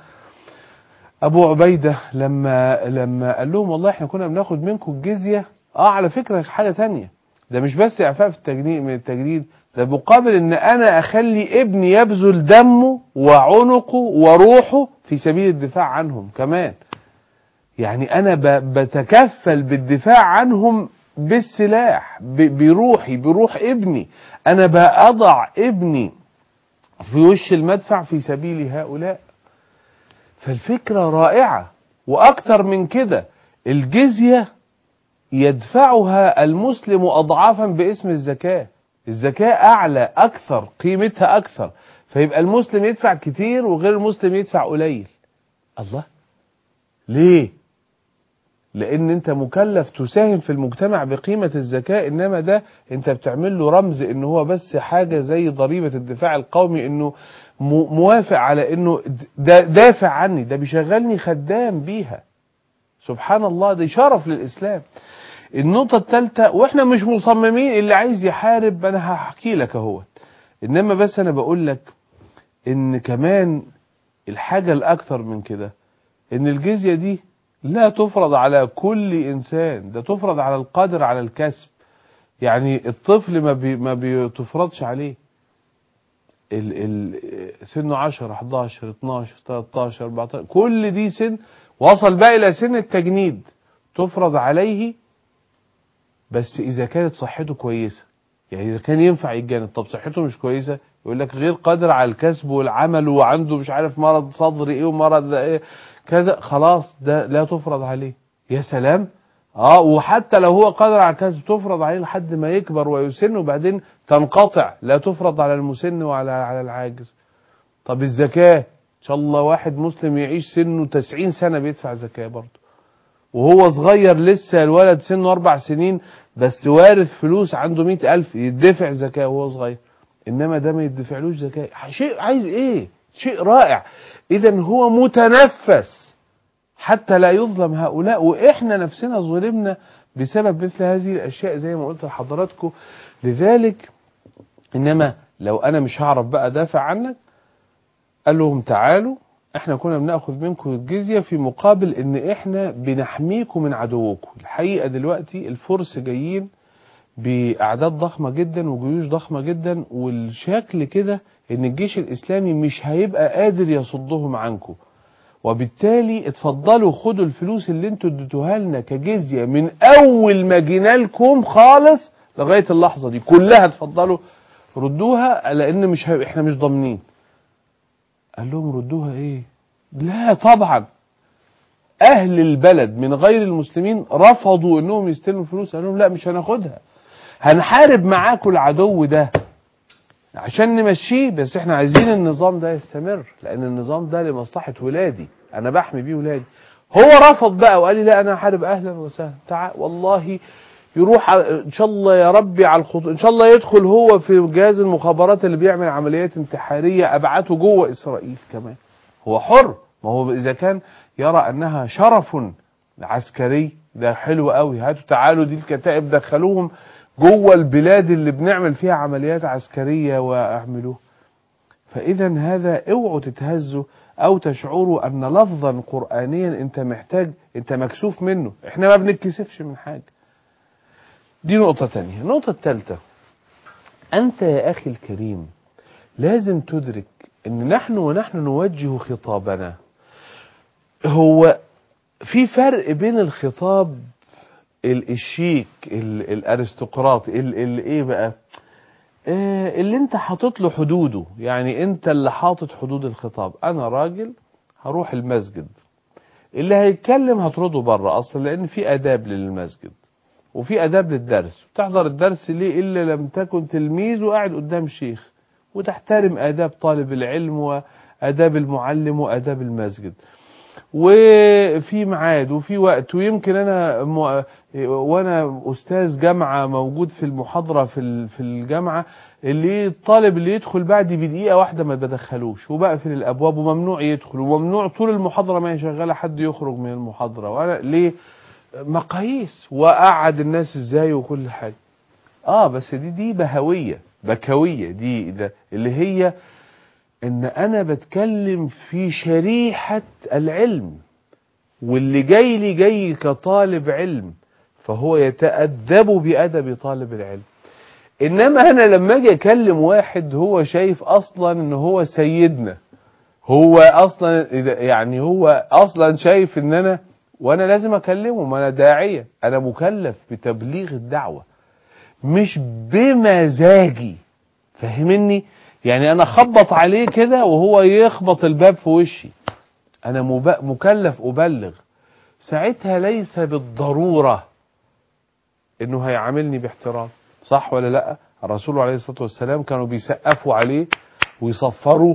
ابو عبيده لما لما قال لهم والله احنا كنا بناخد منكم الجزيه اه على فكره حاجه تانية ده مش بس اعفاء في التجنيد من التجنيد ده مقابل ان انا اخلي ابني يبذل دمه وعنقه وروحه في سبيل الدفاع عنهم كمان يعني انا ب- بتكفل بالدفاع عنهم بالسلاح ب- بروحي بروح ابني انا بأضع ابني في وش المدفع في سبيل هؤلاء فالفكرة رائعة وأكثر من كده الجزية يدفعها المسلم أضعافا باسم الزكاة الزكاة أعلى أكثر قيمتها أكثر فيبقى المسلم يدفع كتير وغير المسلم يدفع قليل الله ليه لان انت مكلف تساهم في المجتمع بقيمة الزكاة انما ده انت بتعمل له رمز ان هو بس حاجة زي ضريبة الدفاع القومي انه م- موافق على انه ده دافع عني ده بيشغلني خدام بيها سبحان الله دي شرف للاسلام النقطة الثالثة واحنا مش مصممين اللي عايز يحارب انا هحكي لك اهوت انما بس انا بقول لك ان كمان الحاجة الاكثر من كده ان الجزية دي لا تفرض على كل انسان ده تفرض على القادر على الكسب يعني الطفل ما بي ما بتفرضش عليه ال ال سنه 10 11 12 13 14 كل دي سن وصل بقى الى سن التجنيد تفرض عليه بس اذا كانت صحته كويسه يعني اذا كان ينفع يتجند طب صحته مش كويسه يقول لك غير قادر على الكسب والعمل وعنده مش عارف مرض صدري ايه ومرض ايه كذا خلاص ده لا تفرض عليه يا سلام اه وحتى لو هو قادر على الكسب تفرض عليه لحد ما يكبر ويسن وبعدين تنقطع لا تفرض على المسن وعلى على العاجز طب الزكاة ان شاء الله واحد مسلم يعيش سنه 90 سنة بيدفع زكاة برضه وهو صغير لسه الولد سنه أربع سنين بس وارث فلوس عنده مئة ألف يدفع زكاة وهو صغير إنما ده ما يدفعلوش زكاة شيء عايز إيه شيء رائع إذا هو متنفس حتى لا يظلم هؤلاء وإحنا نفسنا ظلمنا بسبب مثل هذه الأشياء زي ما قلت لحضراتكم لذلك إنما لو أنا مش هعرف بقى أدافع عنك قال لهم تعالوا احنا كنا بناخذ منكم الجزيه في مقابل ان احنا بنحميكم من عدوكم الحقيقه دلوقتي الفرس جايين باعداد ضخمه جدا وجيوش ضخمه جدا والشكل كده ان الجيش الاسلامي مش هيبقى قادر يصدهم عنكم وبالتالي اتفضلوا خدوا الفلوس اللي انتوا اديتوها لنا كجزيه من اول ما جينا لكم خالص لغايه اللحظه دي كلها اتفضلوا ردوها لان مش ه... احنا مش ضامنين قال لهم ردوها ايه لا طبعا اهل البلد من غير المسلمين رفضوا انهم يستلموا فلوس قال لهم لا مش هناخدها هنحارب معاكم العدو ده عشان نمشيه بس احنا عايزين النظام ده يستمر لان النظام ده لمصلحة ولادي انا بحمي بيه ولادي هو رفض بقى وقال لي لا انا هحارب اهلا وسهلا تعال والله يروح ان شاء الله يا ربي على الخطوط ان شاء الله يدخل هو في جهاز المخابرات اللي بيعمل عمليات انتحاريه ابعته جوه اسرائيل كمان هو حر ما هو اذا كان يرى انها شرف عسكري ده حلو قوي هاتوا تعالوا دي الكتائب دخلوهم جوه البلاد اللي بنعمل فيها عمليات عسكريه واعملوه فاذا هذا اوعوا تتهزوا او تشعروا ان لفظا قرانيا انت محتاج انت مكسوف منه احنا ما بنتكسفش من حاجه دي نقطة تانية النقطة الثالثة أنت يا أخي الكريم لازم تدرك أن نحن ونحن نوجه خطابنا هو في فرق بين الخطاب ال- الشيك ال- الارستقراطي ال- ال- ايه بقى آه، اللي انت حاطط له حدوده يعني انت اللي حاطط حدود الخطاب انا راجل هروح المسجد اللي هيتكلم هترده بره اصلا لان في اداب للمسجد وفي اداب للدرس تحضر الدرس ليه الا لم تكن تلميذ وقاعد قدام شيخ وتحترم اداب طالب العلم واداب المعلم واداب المسجد وفي ميعاد وفي وقت ويمكن انا م... وانا استاذ جامعه موجود في المحاضره في ال- في الجامعه اللي الطالب اللي يدخل بعدي بدقيقه واحده ما بدخلوش وبقفل الابواب وممنوع يدخل وممنوع طول المحاضره ما هي شغاله حد يخرج من المحاضره وانا ليه مقاييس واقعد الناس ازاي وكل حاجه اه بس دي دي بهويه بكويه دي ده اللي هي ان انا بتكلم في شريحه العلم واللي جاي لي جاي كطالب علم فهو يتأدب بأدب طالب العلم انما انا لما اجي اكلم واحد هو شايف اصلا ان هو سيدنا هو اصلا إذا- يعني هو اصلا شايف ان انا وانا لازم اكلمه ما انا داعيه انا مكلف بتبليغ الدعوه مش بمزاجي فاهمني يعني انا خبط عليه كده وهو يخبط الباب في وشي انا مب... مكلف ابلغ ساعتها ليس بالضروره انه هيعاملني باحترام صح ولا لا الرسول عليه الصلاه والسلام كانوا بيسقفوا عليه ويصفروا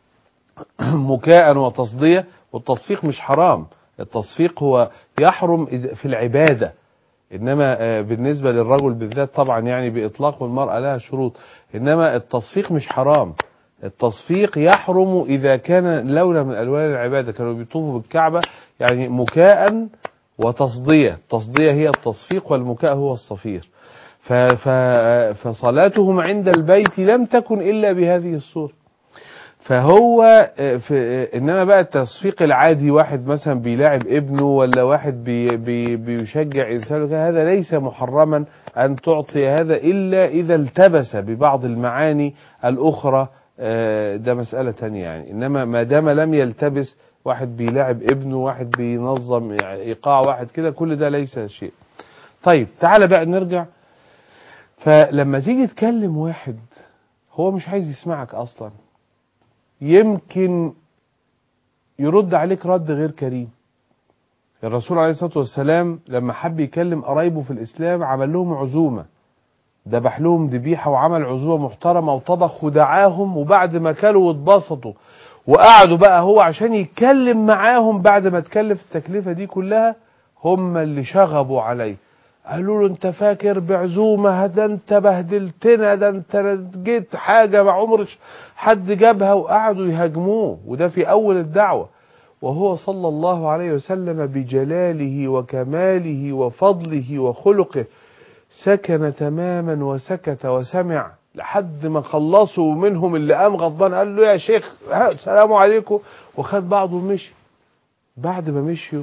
مكاء وتصديه والتصفيق مش حرام التصفيق هو يحرم إذا- في العباده انما آه، بالنسبه للرجل بالذات طبعا يعني باطلاق والمراه لها شروط انما التصفيق مش حرام التصفيق يحرم اذا كان لولا من الوان العباده كانوا بيطوفوا بالكعبه يعني مكاء وتصديه التصديه هي التصفيق والمكاء هو الصفير ف ف فصلاتهم عند البيت لم تكن الا بهذه الصوره فهو آه، في آه، انما بقى التصفيق العادي واحد مثلا بيلاعب ابنه ولا واحد بي بي بيشجع انسان وكده، هذا ليس محرما ان تعطي هذا الا اذا التبس ببعض المعاني الاخرى آه، ده مسألة تانية يعني انما ما دام لم يلتبس واحد بيلاعب ابنه واحد بينظم يعني ايقاع واحد كده كل ده ليس شيء طيب تعالى بقى نرجع فلما تيجي تكلم واحد هو مش عايز يسمعك اصلا يمكن يرد عليك رد غير كريم الرسول عليه الصلاة والسلام لما حب يكلم قرايبه في الإسلام عمل لهم عزومة ذبح لهم ذبيحة وعمل عزومة محترمة وطبخ ودعاهم وبعد ما كلوا واتبسطوا وقعدوا بقى هو عشان يتكلم معاهم بعد ما تكلف التكلفة دي كلها هم اللي شغبوا عليه قالوا له انت فاكر بعزومه ده انت بهدلتنا ده انت جيت حاجه ما عمرش حد جابها وقعدوا يهاجموه وده في اول الدعوه وهو صلى الله عليه وسلم بجلاله وكماله وفضله وخلقه سكن تماما وسكت وسمع لحد ما خلصوا منهم اللي قام غضبان قال له يا شيخ ها، السلام عليكم وخد بعضه ومشي بعد ما مشيوا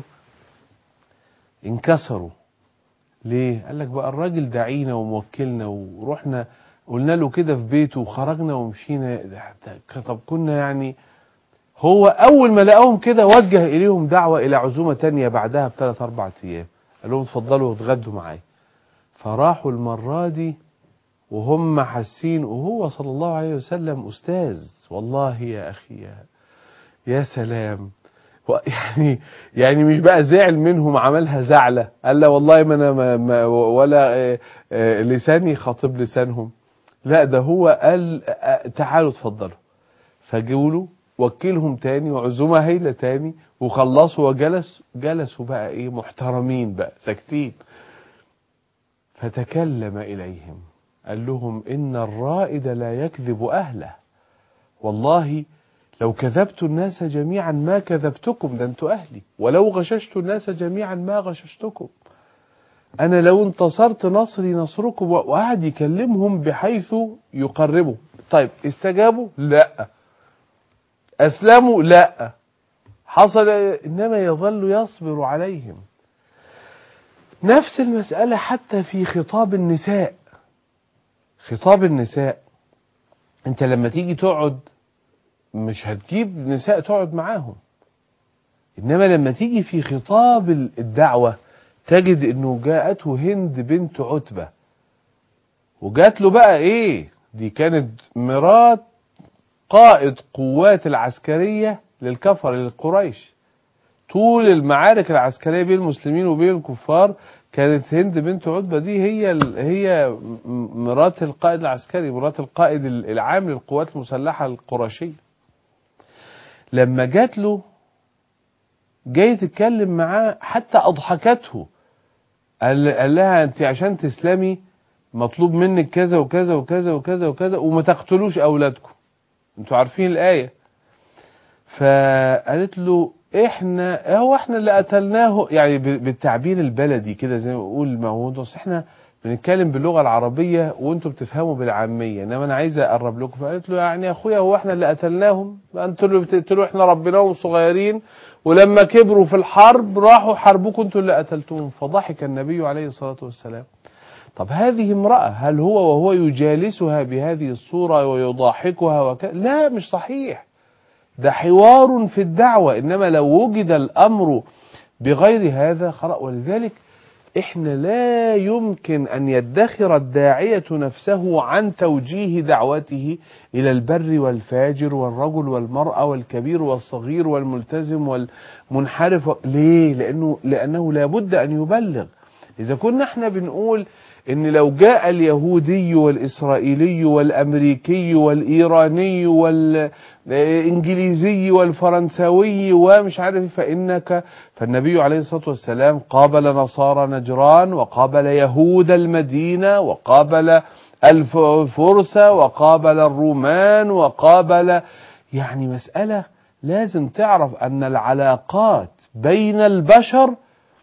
انكسروا ليه؟ قال لك بقى الراجل دعينا وموكلنا ورحنا قلنا له كده في بيته وخرجنا ومشينا ده- طب كنا يعني هو أول ما لقاهم كده وجه إليهم دعوة إلى عزومة تانية بعدها بثلاث أربع أيام قال لهم اتفضلوا اتغدوا معايا فراحوا المرة دي وهم حاسين وهو صلى الله عليه وسلم أستاذ والله يا أخي يا, يا سلام و- يعني يعني مش بقى زعل منهم عملها زعلة قال لا والله ما انا ما ما ولا آه، آه، لساني خاطب لسانهم لا ده هو قال آه، تعالوا اتفضلوا فجولوا وكلهم تاني وعزومة هيلة تاني وخلصوا وجلس جلسوا بقى ايه محترمين بقى ساكتين فتكلم إليهم قال لهم إن الرائد لا يكذب أهله والله لو كذبت الناس جميعا ما كذبتكم ده انتوا أهلي ولو غششت الناس جميعا ما غششتكم أنا لو انتصرت نصري نصركم وقعد يكلمهم بحيث يقربوا طيب استجابوا لا أسلموا لا حصل إنما يظل يصبر عليهم نفس المسألة حتى في خطاب النساء خطاب النساء انت لما تيجي تقعد مش هتجيب نساء تقعد معاهم إنما لما تيجي في خطاب الدعوة تجد إنه جاءته هند بنت عتبة وجات له بقى إيه دي كانت مرات قائد قوات العسكرية للكفر للقريش طول المعارك العسكرية بين المسلمين وبين الكفار كانت هند بنت عتبة دي هي ال- هي مرات القائد العسكري مرات القائد العام للقوات المسلحة القرشية لما جات له جاي تتكلم معاه حتى أضحكته قال, قال لها أنت عشان تسلمي مطلوب منك كذا وكذا وكذا وكذا وكذا وما تقتلوش أولادكم انتوا عارفين الآية فقالت له احنا هو احنا اللي قتلناه يعني ب- بالتعبير البلدي كده زي ما بقول ما هو بص احنا بنتكلم باللغه العربيه وانتوا بتفهموا بالعاميه انما انا عايز اقرب لكم فقالت له يعني يا اخويا هو احنا اللي قتلناهم بقى انتوا اللي بتقتلوا احنا ربيناهم صغيرين ولما كبروا في الحرب راحوا حاربوكم انتوا اللي قتلتوهم فضحك النبي عليه الصلاه والسلام طب هذه امرأة هل هو وهو يجالسها بهذه الصورة ويضاحكها وك... لا مش صحيح ده حوار في الدعوة إنما لو وجد الأمر بغير هذا خلاص ولذلك إحنا لا يمكن أن يدخر الداعية نفسه عن توجيه دعوته إلى البر والفاجر والرجل والمرأة والكبير والصغير والملتزم والمنحرف ليه؟ لأنه لأنه لابد أن يبلغ إذا كنا احنا بنقول ان لو جاء اليهودي والاسرائيلي والامريكي والايراني والانجليزي والفرنساوي ومش عارف فانك فالنبي عليه الصلاه والسلام قابل نصارى نجران وقابل يهود المدينه وقابل الفرس وقابل الرومان وقابل يعني مساله لازم تعرف ان العلاقات بين البشر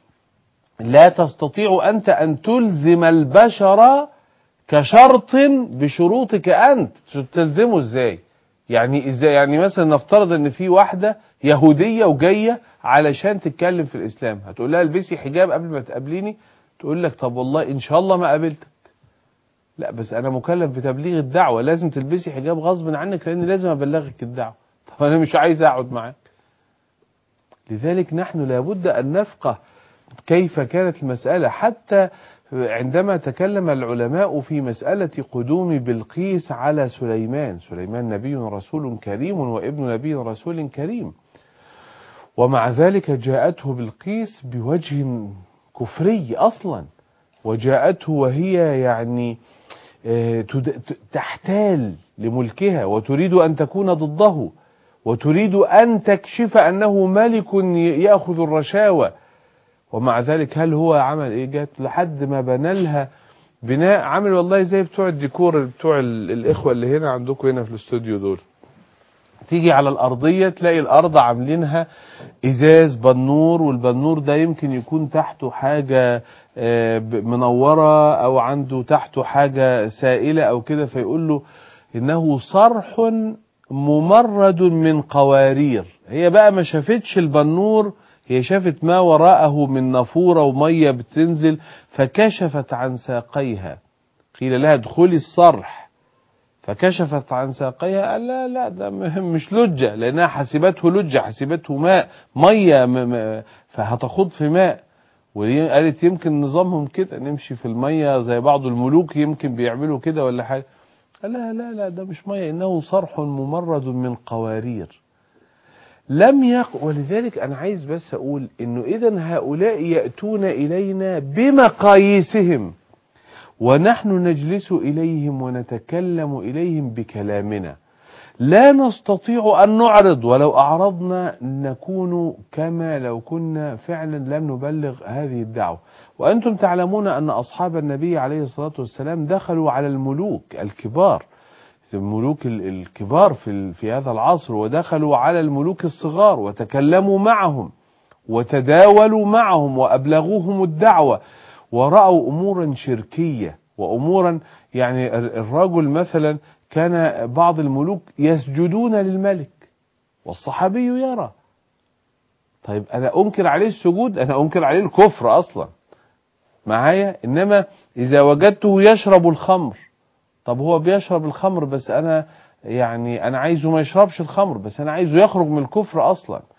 لا تستطيع أنت أن تلزم البشر كشرط بشروطك أنت تلزمه إزاي يعني إزاي يعني مثلا نفترض أن في واحدة يهودية وجاية علشان تتكلم في الإسلام هتقول لها البسي حجاب قبل ما تقابليني تقول لك طب والله إن شاء الله ما قابلتك لا بس أنا مكلف بتبليغ الدعوة لازم تلبسي حجاب غصب عنك لأن لازم أبلغك الدعوة طب أنا مش عايز أقعد معاك لذلك نحن لابد أن نفقه كيف كانت المسألة حتى عندما تكلم العلماء في مسألة قدوم بلقيس على سليمان سليمان نبي رسول كريم وابن نبي رسول كريم ومع ذلك جاءته بلقيس بوجه كفري أصلا وجاءته وهي يعني تحتال لملكها وتريد أن تكون ضده وتريد أن تكشف أنه ملك يأخذ الرشاوى ومع ذلك هل هو عمل ايه جات لحد ما بنى لها بناء عامل والله زي بتوع الديكور بتوع الاخوه اللي هنا عندكم هنا في الاستوديو دول تيجي على الارضيه تلاقي الارض عاملينها ازاز بنور والبنور ده يمكن يكون تحته حاجه منوره او عنده تحته حاجه سائله او كده فيقول له انه صرح ممرد من قوارير هي بقى ما شافتش البنور هي شافت ما وراءه من نافورة ومية بتنزل فكشفت عن ساقيها قيل لها ادخلي الصرح فكشفت عن ساقيها قال لا لا ده مش لجة لأنها حسبته لجة حسبته ماء مية فهتخوض في ماء وقالت يمكن نظامهم كده نمشي في المية زي بعض الملوك يمكن بيعملوا كده ولا حاجة قال لا لا لا ده مش مية إنه صرح ممرد من قوارير لم يق ولذلك أنا عايز بس أقول إنه إذا هؤلاء يأتون إلينا بمقاييسهم ونحن نجلس إليهم ونتكلم إليهم بكلامنا لا نستطيع أن نعرض ولو أعرضنا نكون كما لو كنا فعلا لم نبلغ هذه الدعوة وأنتم تعلمون أن أصحاب النبي عليه الصلاة والسلام دخلوا على الملوك الكبار الملوك الكبار في في هذا العصر ودخلوا على الملوك الصغار وتكلموا معهم وتداولوا معهم وابلغوهم الدعوه وراوا امورا شركيه وامورا يعني الرجل مثلا كان بعض الملوك يسجدون للملك والصحابي يرى طيب انا انكر عليه السجود انا انكر عليه الكفر اصلا معايا انما اذا وجدته يشرب الخمر طب هو بيشرب الخمر بس انا يعني انا عايزه ما يشربش الخمر بس انا عايزه يخرج من الكفر اصلا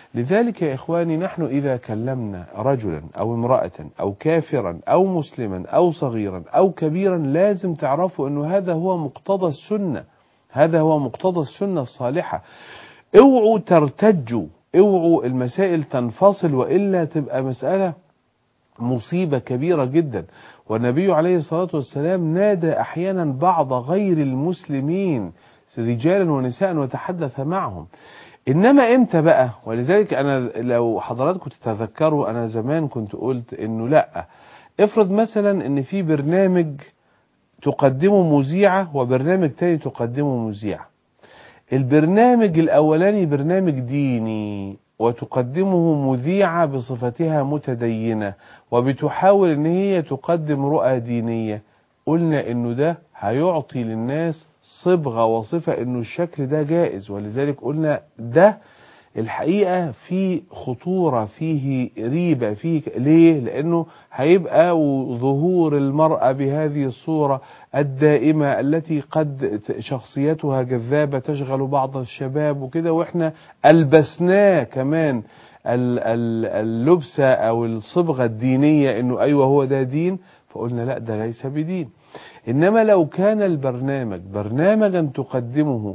لذلك يا إخواني نحن إذا كلمنا رجلا أو امرأة أو كافرا أو مسلما أو صغيرا أو كبيرا لازم تعرفوا أنه هذا هو مقتضى السنة هذا هو مقتضى السنة الصالحة اوعوا ترتجوا اوعوا المسائل تنفصل وإلا تبقى مسألة مصيبة كبيرة جدا والنبي عليه الصلاة والسلام نادى أحيانا بعض غير المسلمين رجالا ونساء وتحدث معهم إنما إمتى بقى ولذلك أنا لو حضراتكم تتذكروا أنا زمان كنت قلت إنه لأ افرض مثلا إن في برنامج تقدمه مذيعة وبرنامج تاني تقدمه مذيعة البرنامج الأولاني برنامج ديني وتقدمه مذيعة بصفتها متدينة وبتحاول ان هي تقدم رؤى دينية قلنا انه ده هيعطي للناس صبغة وصفة انه الشكل ده جائز ولذلك قلنا ده الحقيقة في خطورة فيه ريبة فيه ليه لأنه هيبقى ظهور المرأة بهذه الصورة الدائمة التي قد شخصيتها جذابة تشغل بعض الشباب وكده وإحنا ألبسناه كمان اللبسة أو الصبغة الدينية إنه أيوة هو ده دين فقلنا لا ده ليس بدين إنما لو كان البرنامج برنامجا تقدمه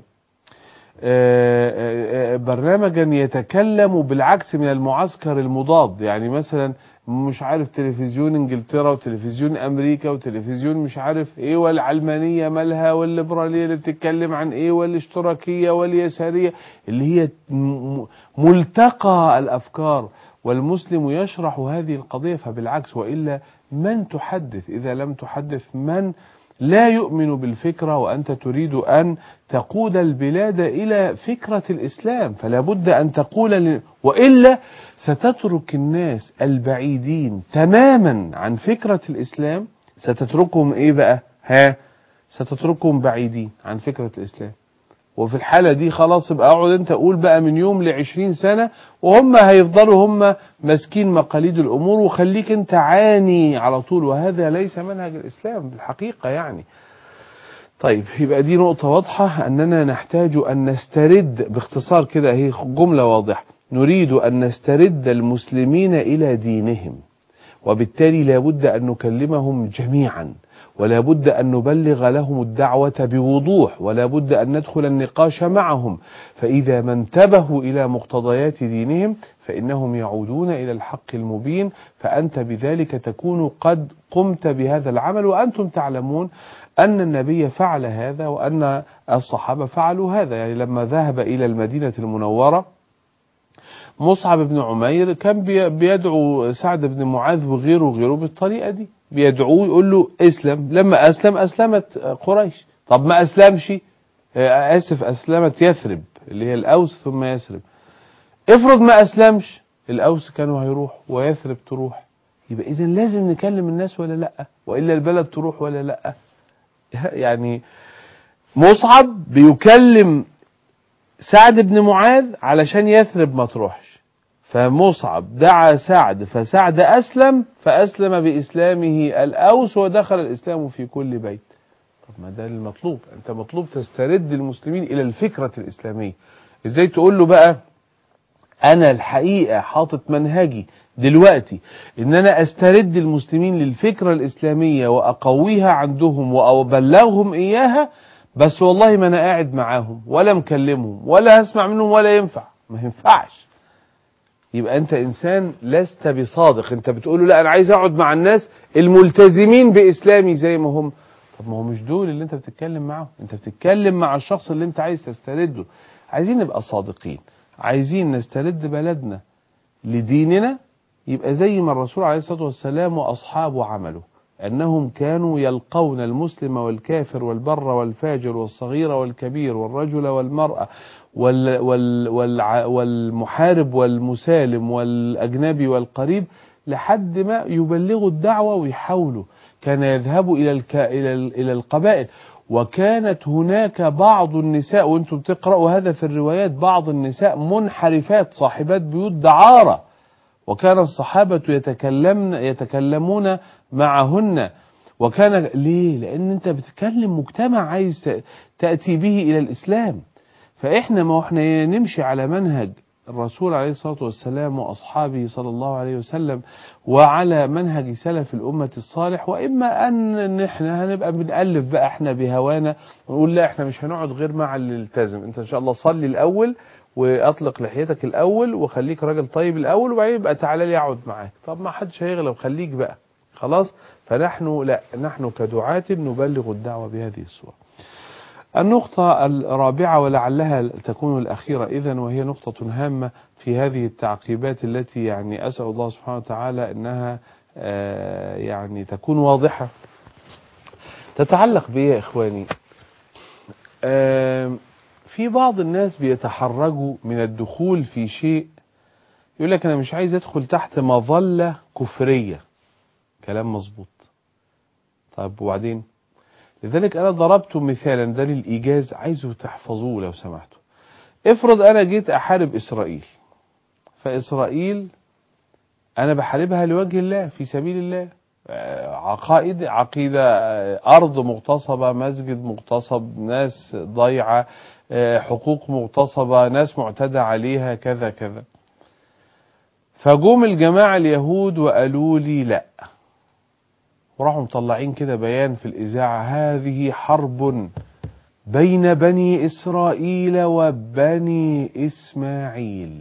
برنامجا يتكلم بالعكس من المعسكر المضاد يعني مثلا مش عارف تلفزيون انجلترا وتلفزيون امريكا وتلفزيون مش عارف ايه والعلمانيه مالها والليبراليه اللي بتتكلم عن ايه والاشتراكيه واليساريه اللي هي ملتقى الافكار والمسلم يشرح هذه القضيه فبالعكس والا من تحدث اذا لم تحدث من لا يؤمن بالفكرة وأنت تريد أن تقود البلاد إلى فكرة الإسلام فلا بد أن تقول ل... وإلا ستترك الناس البعيدين تماما عن فكرة الإسلام ستتركهم إيه بقى ها ستتركهم بعيدين عن فكرة الإسلام وفي الحالة دي خلاص يبقى اقعد انت قول بقى من يوم لعشرين سنة وهم هيفضلوا هم ماسكين مقاليد الامور وخليك انت عاني على طول وهذا ليس منهج الاسلام بالحقيقة يعني طيب يبقى دي نقطة واضحة اننا نحتاج ان نسترد باختصار كده هي جملة واضحة نريد ان نسترد المسلمين الى دينهم وبالتالي لابد ان نكلمهم جميعا ولا بد أن نبلغ لهم الدعوة بوضوح ولا بد أن ندخل النقاش معهم فإذا ما انتبهوا إلى مقتضيات دينهم فإنهم يعودون إلى الحق المبين فأنت بذلك تكون قد قمت بهذا العمل وأنتم تعلمون أن النبي فعل هذا وأن الصحابة فعلوا هذا يعني لما ذهب إلى المدينة المنورة مصعب بن عمير كان بيدعو سعد بن معاذ وغيره وغيره بالطريقة دي بيدعوه يقول له اسلم لما اسلم اسلمت قريش طب ما اسلمش اسف اسلمت يثرب اللي هي الاوس ثم يثرب افرض ما اسلمش الاوس كانوا هيروح ويثرب تروح يبقى اذا لازم نكلم الناس ولا لا والا البلد تروح ولا لا يعني مصعب بيكلم سعد بن معاذ علشان يثرب ما تروحش فمصعب دعا سعد فسعد أسلم فأسلم بإسلامه الأوس ودخل الإسلام في كل بيت طب ما ده المطلوب أنت مطلوب تسترد المسلمين إلى الفكرة الإسلامية إزاي تقول له بقى أنا الحقيقة حاطط منهجي دلوقتي إن أنا أسترد المسلمين للفكرة الإسلامية وأقويها عندهم وأبلغهم إياها بس والله ما أنا قاعد معاهم ولا مكلمهم ولا هسمع منهم ولا ينفع ما ينفعش يبقى انت انسان لست بصادق انت بتقول لا انا عايز اقعد مع الناس الملتزمين باسلامي زي ما هم طب ما هو مش دول اللي انت بتتكلم معاهم انت بتتكلم مع الشخص اللي انت عايز تسترده عايزين نبقى صادقين عايزين نسترد بلدنا لديننا يبقى زي ما الرسول عليه الصلاه والسلام واصحابه عملوا انهم كانوا يلقون المسلم والكافر والبر والفاجر والصغير والكبير والرجل والمراه وال وال وال والمحارب والمسالم والأجنبي والقريب لحد ما يبلغوا الدعوة ويحاولوا كان يذهب إلى الك... إلى إلى القبائل وكانت هناك بعض النساء وانتم بتقرأوا هذا في الروايات بعض النساء منحرفات صاحبات بيوت دعارة وكان الصحابة يتكلمن يتكلمون معهن وكان ليه؟ لأن أنت بتتكلم مجتمع عايز تأتي به إلى الإسلام فإحنا ما احنا نمشي على منهج الرسول عليه الصلاة والسلام وأصحابه صلى الله عليه وسلم وعلى منهج سلف الأمة الصالح وإما أن نحن هنبقى بنألف بقى احنا بهوانا ونقول لا احنا مش هنقعد غير مع اللي التزم انت ان شاء الله صلي الأول واطلق لحيتك الأول وخليك راجل طيب الأول وبعدين يبقى تعالى لي اقعد معاك طب ما حدش هيغلب خليك بقى خلاص فنحن لا نحن كدعاة نبلغ الدعوة بهذه الصورة النقطة الرابعة ولعلها تكون الأخيرة إذا وهي نقطة هامة في هذه التعقيبات التي يعني أسأل الله سبحانه وتعالى أنها آه، يعني تكون واضحة تتعلق بإيه يا إخواني آه، في بعض الناس بيتحرجوا من الدخول في شيء يقول لك أنا مش عايز أدخل تحت مظلة كفرية كلام مظبوط طيب وبعدين لذلك أنا ضربت مثالا ده للإيجاز عايزه تحفظوه لو سمحتوا افرض أنا جيت أحارب إسرائيل فإسرائيل أنا بحاربها لوجه الله في سبيل الله آه، عقائد عقيدة آه، أرض مغتصبة مسجد مغتصب ناس ضيعة آه، حقوق مغتصبة ناس معتدى عليها كذا كذا فجوم الجماعة اليهود وقالوا لي لأ وراحوا مطلعين كده بيان في الإذاعة هذه حرب بين بني إسرائيل وبني إسماعيل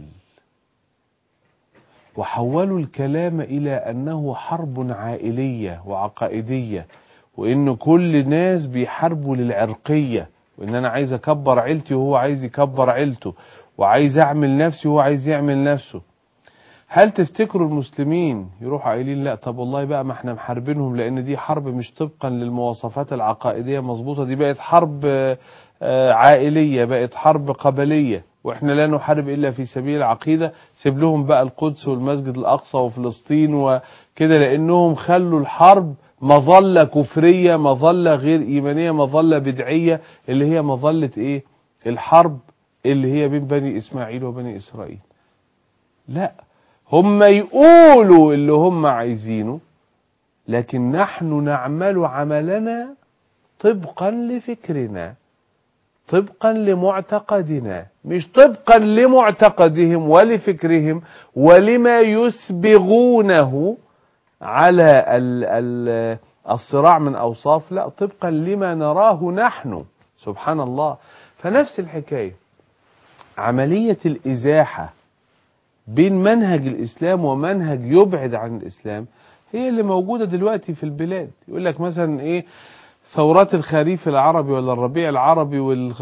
وحولوا الكلام إلى أنه حرب عائلية وعقائدية وإن كل الناس بيحاربوا للعرقية وإن أنا عايز أكبر عيلتي وهو عايز يكبر عيلته وعايز أعمل نفسي وهو عايز يعمل نفسه هل تفتكروا المسلمين يروحوا قايلين لا طب والله بقى ما احنا محاربينهم لان دي حرب مش طبقا للمواصفات العقائديه مظبوطه دي بقت حرب آه، آه، عائليه بقت حرب قبليه واحنا لا نحارب الا في سبيل العقيده سيب لهم بقى القدس والمسجد الاقصى وفلسطين وكده لانهم خلوا الحرب مظله كفريه مظله غير ايمانيه مظله بدعيه اللي هي مظله ايه الحرب اللي هي بين بني اسماعيل وبني اسرائيل لا هم يقولوا اللي هم عايزينه لكن نحن نعمل عملنا طبقا لفكرنا طبقا لمعتقدنا مش طبقا لمعتقدهم ولفكرهم ولما يسبغونه على ال ال الصراع من أوصاف لا طبقا لما نراه نحن سبحان الله فنفس الحكاية عملية الإزاحة بين منهج الإسلام ومنهج يبعد عن الإسلام هي اللي موجودة دلوقتي في البلاد يقول لك مثلا إيه ثورات الخريف العربي ولا الربيع العربي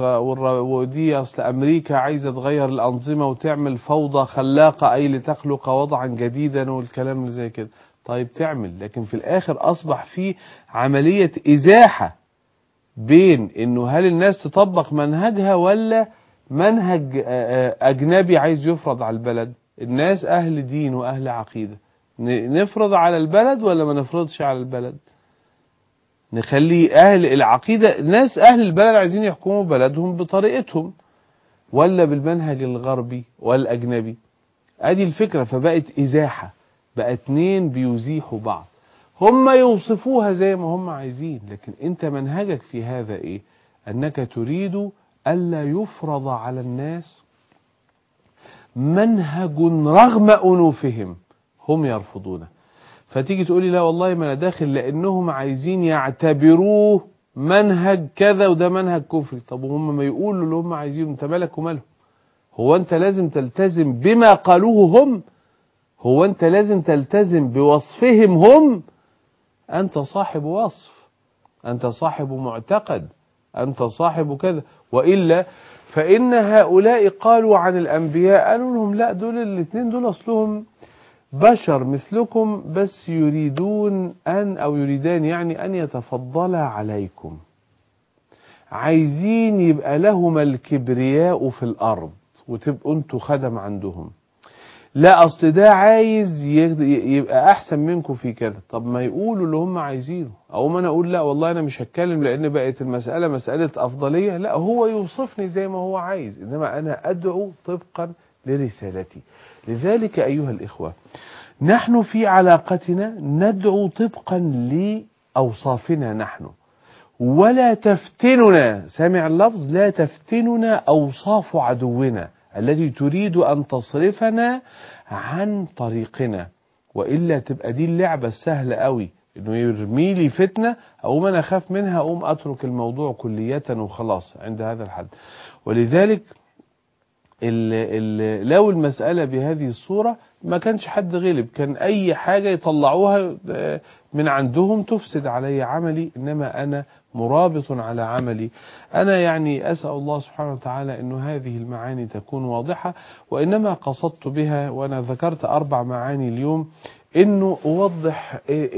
ودي أصل أمريكا عايزة تغير الأنظمة وتعمل فوضى خلاقة أي لتخلق وضعا جديدا والكلام اللي زي كده طيب تعمل لكن في الآخر أصبح في عملية إزاحة بين إنه هل الناس تطبق منهجها ولا منهج أجنبي عايز يفرض على البلد الناس أهل دين وأهل عقيدة نفرض على البلد ولا ما نفرضش على البلد نخلي أهل العقيدة ناس أهل البلد عايزين يحكموا بلدهم بطريقتهم ولا بالمنهج الغربي والأجنبي أدي الفكرة فبقت إزاحة بقى اتنين بيزيحوا بعض هم يوصفوها زي ما هم عايزين لكن انت منهجك في هذا ايه انك تريد ألا يفرض على الناس منهج رغم أنوفهم هم يرفضونه فتيجي تقولي لا والله ما أنا داخل لأنهم عايزين يعتبروه منهج كذا وده منهج كفري طب وهم ما يقولوا اللي هم عايزينه انت مالك ومالهم هو انت لازم تلتزم بما قالوه هم هو انت لازم تلتزم بوصفهم هم انت صاحب وصف انت صاحب معتقد انت صاحب كذا والا فإن هؤلاء قالوا عن الأنبياء قالوا لهم لا دول الاثنين دول أصلهم بشر مثلكم بس يريدون أن أو يريدان يعني أن يتفضلا عليكم عايزين يبقى لهما الكبرياء في الأرض وتبقوا انتوا خدم عندهم لا اصل ده عايز يبقى احسن منكم في كذا طب ما يقولوا اللي هم عايزينه او ما انا اقول لا والله انا مش هتكلم لان بقت المساله مساله افضليه لا هو يوصفني زي ما هو عايز انما انا ادعو طبقا لرسالتي لذلك ايها الاخوه نحن في علاقتنا ندعو طبقا لاوصافنا نحن ولا تفتننا سامع اللفظ لا تفتننا اوصاف عدونا التي تريد أن تصرفنا عن طريقنا وإلا تبقى دي اللعبة السهلة قوي انه يرمي لي فتنة اقوم انا اخاف منها اقوم اترك الموضوع كلية وخلاص عند هذا الحد ولذلك ال ال لو المسألة بهذه الصورة ما كانش حد غلب كان أي حاجة يطلعوها من عندهم تفسد علي عملي إنما أنا مرابط على عملي أنا يعني أسأل الله سبحانه وتعالى أن هذه المعاني تكون واضحة وإنما قصدت بها وأنا ذكرت أربع معاني اليوم انه اوضح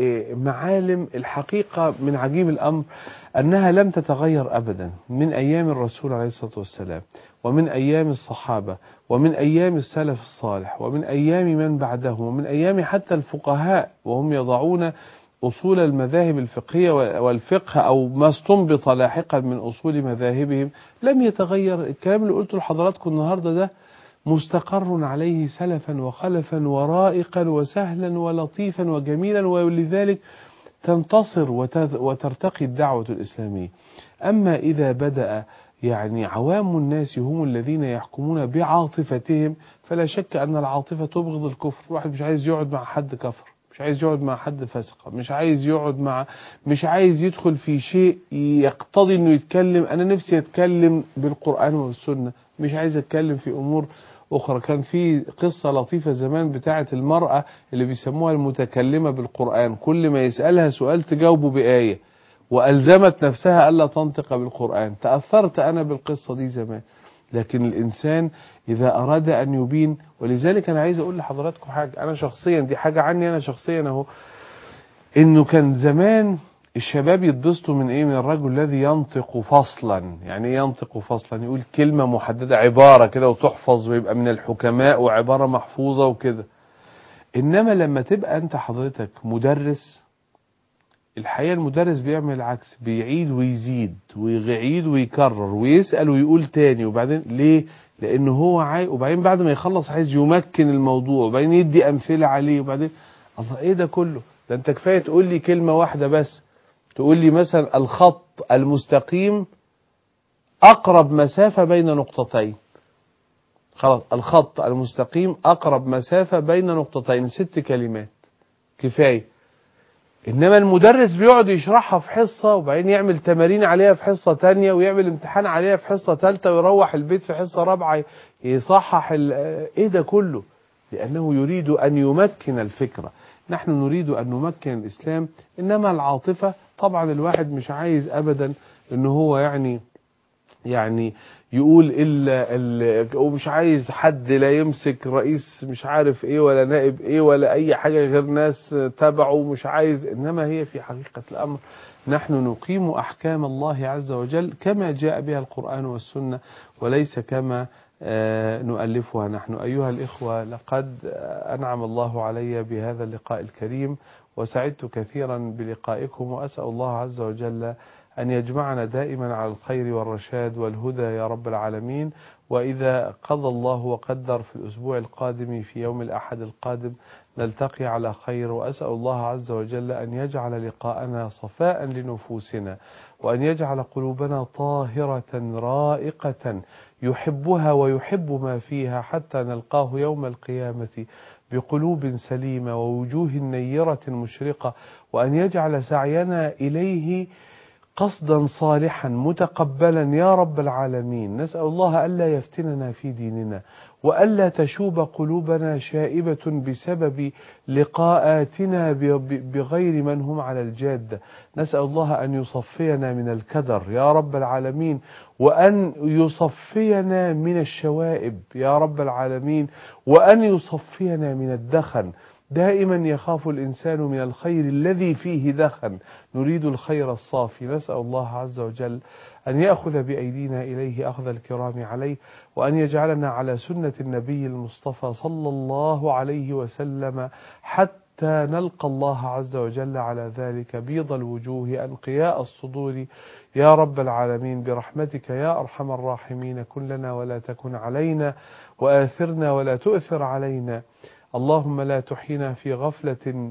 معالم الحقيقة من عجيب الامر انها لم تتغير ابدا من ايام الرسول عليه الصلاة والسلام ومن ايام الصحابة ومن ايام السلف الصالح ومن ايام من بعدهم ومن ايام حتى الفقهاء وهم يضعون اصول المذاهب الفقهية والفقه او ما استنبط لاحقا من اصول مذاهبهم لم يتغير الكلام اللي قلته لحضراتكم النهاردة ده مستقر عليه سلفا وخلفا ورائقا وسهلا ولطيفا وجميلا ولذلك تنتصر وترتقي الدعوة الإسلامية أما إذا بدأ يعني عوام الناس هم الذين يحكمون بعاطفتهم فلا شك أن العاطفة تبغض الكفر الواحد مش عايز يقعد مع حد كفر مش عايز يقعد مع حد فاسق مش عايز يقعد مع مش عايز يدخل في شيء يقتضي انه يتكلم انا نفسي اتكلم بالقرآن والسنة مش عايز اتكلم في امور أخرى كان في قصة لطيفة زمان بتاعة المرأة اللي بيسموها المتكلمة بالقرآن كل ما يسألها سؤال تجاوبه بآية وألزمت نفسها ألا تنطق بالقرآن تأثرت أنا بالقصة دي زمان لكن الإنسان إذا أراد أن يبين ولذلك أنا عايز أقول لحضراتكم حاجة أنا شخصيا دي حاجة عني أنا شخصيا أهو إنه كان زمان الشباب يتبسطوا من ايه من الرجل الذي ينطق فصلا يعني ايه ينطق فصلا يقول كلمة محددة عبارة كده وتحفظ ويبقى من الحكماء وعبارة محفوظة وكده انما لما تبقى انت حضرتك مدرس الحقيقة المدرس بيعمل العكس بيعيد ويزيد ويعيد ويكرر ويسأل ويقول تاني وبعدين ليه لان هو عاي وبعدين بعد ما يخلص عايز يمكن الموضوع وبعدين يدي امثلة عليه وبعدين الله ايه ده كله ده انت كفاية تقول لي كلمة واحدة بس تقول لي مثلا الخط المستقيم أقرب مسافة بين نقطتين خلاص الخط المستقيم أقرب مسافة بين نقطتين ست كلمات كفاية إنما المدرس بيقعد يشرحها في حصة وبعدين يعمل تمارين عليها في حصة تانية ويعمل امتحان عليها في حصة تالتة ويروح البيت في حصة رابعة يصحح ايه ده كله لأنه يريد أن يمكن الفكرة نحن نريد أن نمكن الإسلام إنما العاطفة طبعا الواحد مش عايز أبدا إن هو يعني يعني يقول إلا ال... ومش عايز حد لا يمسك رئيس مش عارف إيه ولا نائب إيه ولا أي حاجة غير ناس تبعه مش عايز إنما هي في حقيقة الأمر نحن نقيم أحكام الله عز وجل كما جاء بها القرآن والسنة وليس كما نؤلفها نحن أيها الإخوة لقد أنعم الله علي بهذا اللقاء الكريم وسعدت كثيرا بلقائكم وأسأل الله عز وجل أن يجمعنا دائما على الخير والرشاد والهدى يا رب العالمين وإذا قضى الله وقدر في الأسبوع القادم في يوم الأحد القادم نلتقي على خير وأسأل الله عز وجل أن يجعل لقاءنا صفاء لنفوسنا وأن يجعل قلوبنا طاهرة رائقة يحبها ويحب ما فيها حتى نلقاه يوم القيامة بقلوب سليمة ووجوه نيرة مشرقة وأن يجعل سعينا إليه قصدا صالحا متقبلا يا رب العالمين نسأل الله ألا يفتننا في ديننا وألا تشوب قلوبنا شائبة بسبب لقاءاتنا بغير من هم على الجادة نسأل الله أن يصفينا من الكدر يا رب العالمين وأن يصفينا من الشوائب يا رب العالمين وأن يصفينا من الدخن دائما يخاف الإنسان من الخير الذي فيه دخن نريد الخير الصافي نسأل الله عز وجل أن يأخذ بأيدينا إليه أخذ الكرام عليه وأن يجعلنا على سنة النبي المصطفى صلى الله عليه وسلم حتى نلقى الله عز وجل على ذلك بيض الوجوه أنقياء الصدور يا رب العالمين برحمتك يا أرحم الراحمين كن لنا ولا تكن علينا وآثرنا ولا تؤثر علينا اللهم لا تحينا في غفلة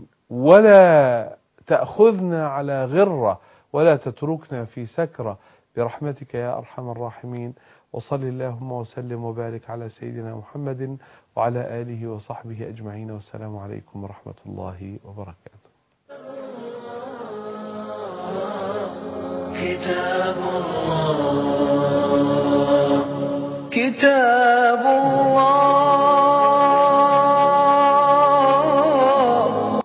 ولا تأخذنا على غرة ولا تتركنا في سكرة برحمتك يا أرحم الراحمين وصل اللهم وسلم وبارك على سيدنا محمد وعلى آله وصحبه أجمعين والسلام عليكم ورحمة الله وبركاته كتاب الله كتاب الله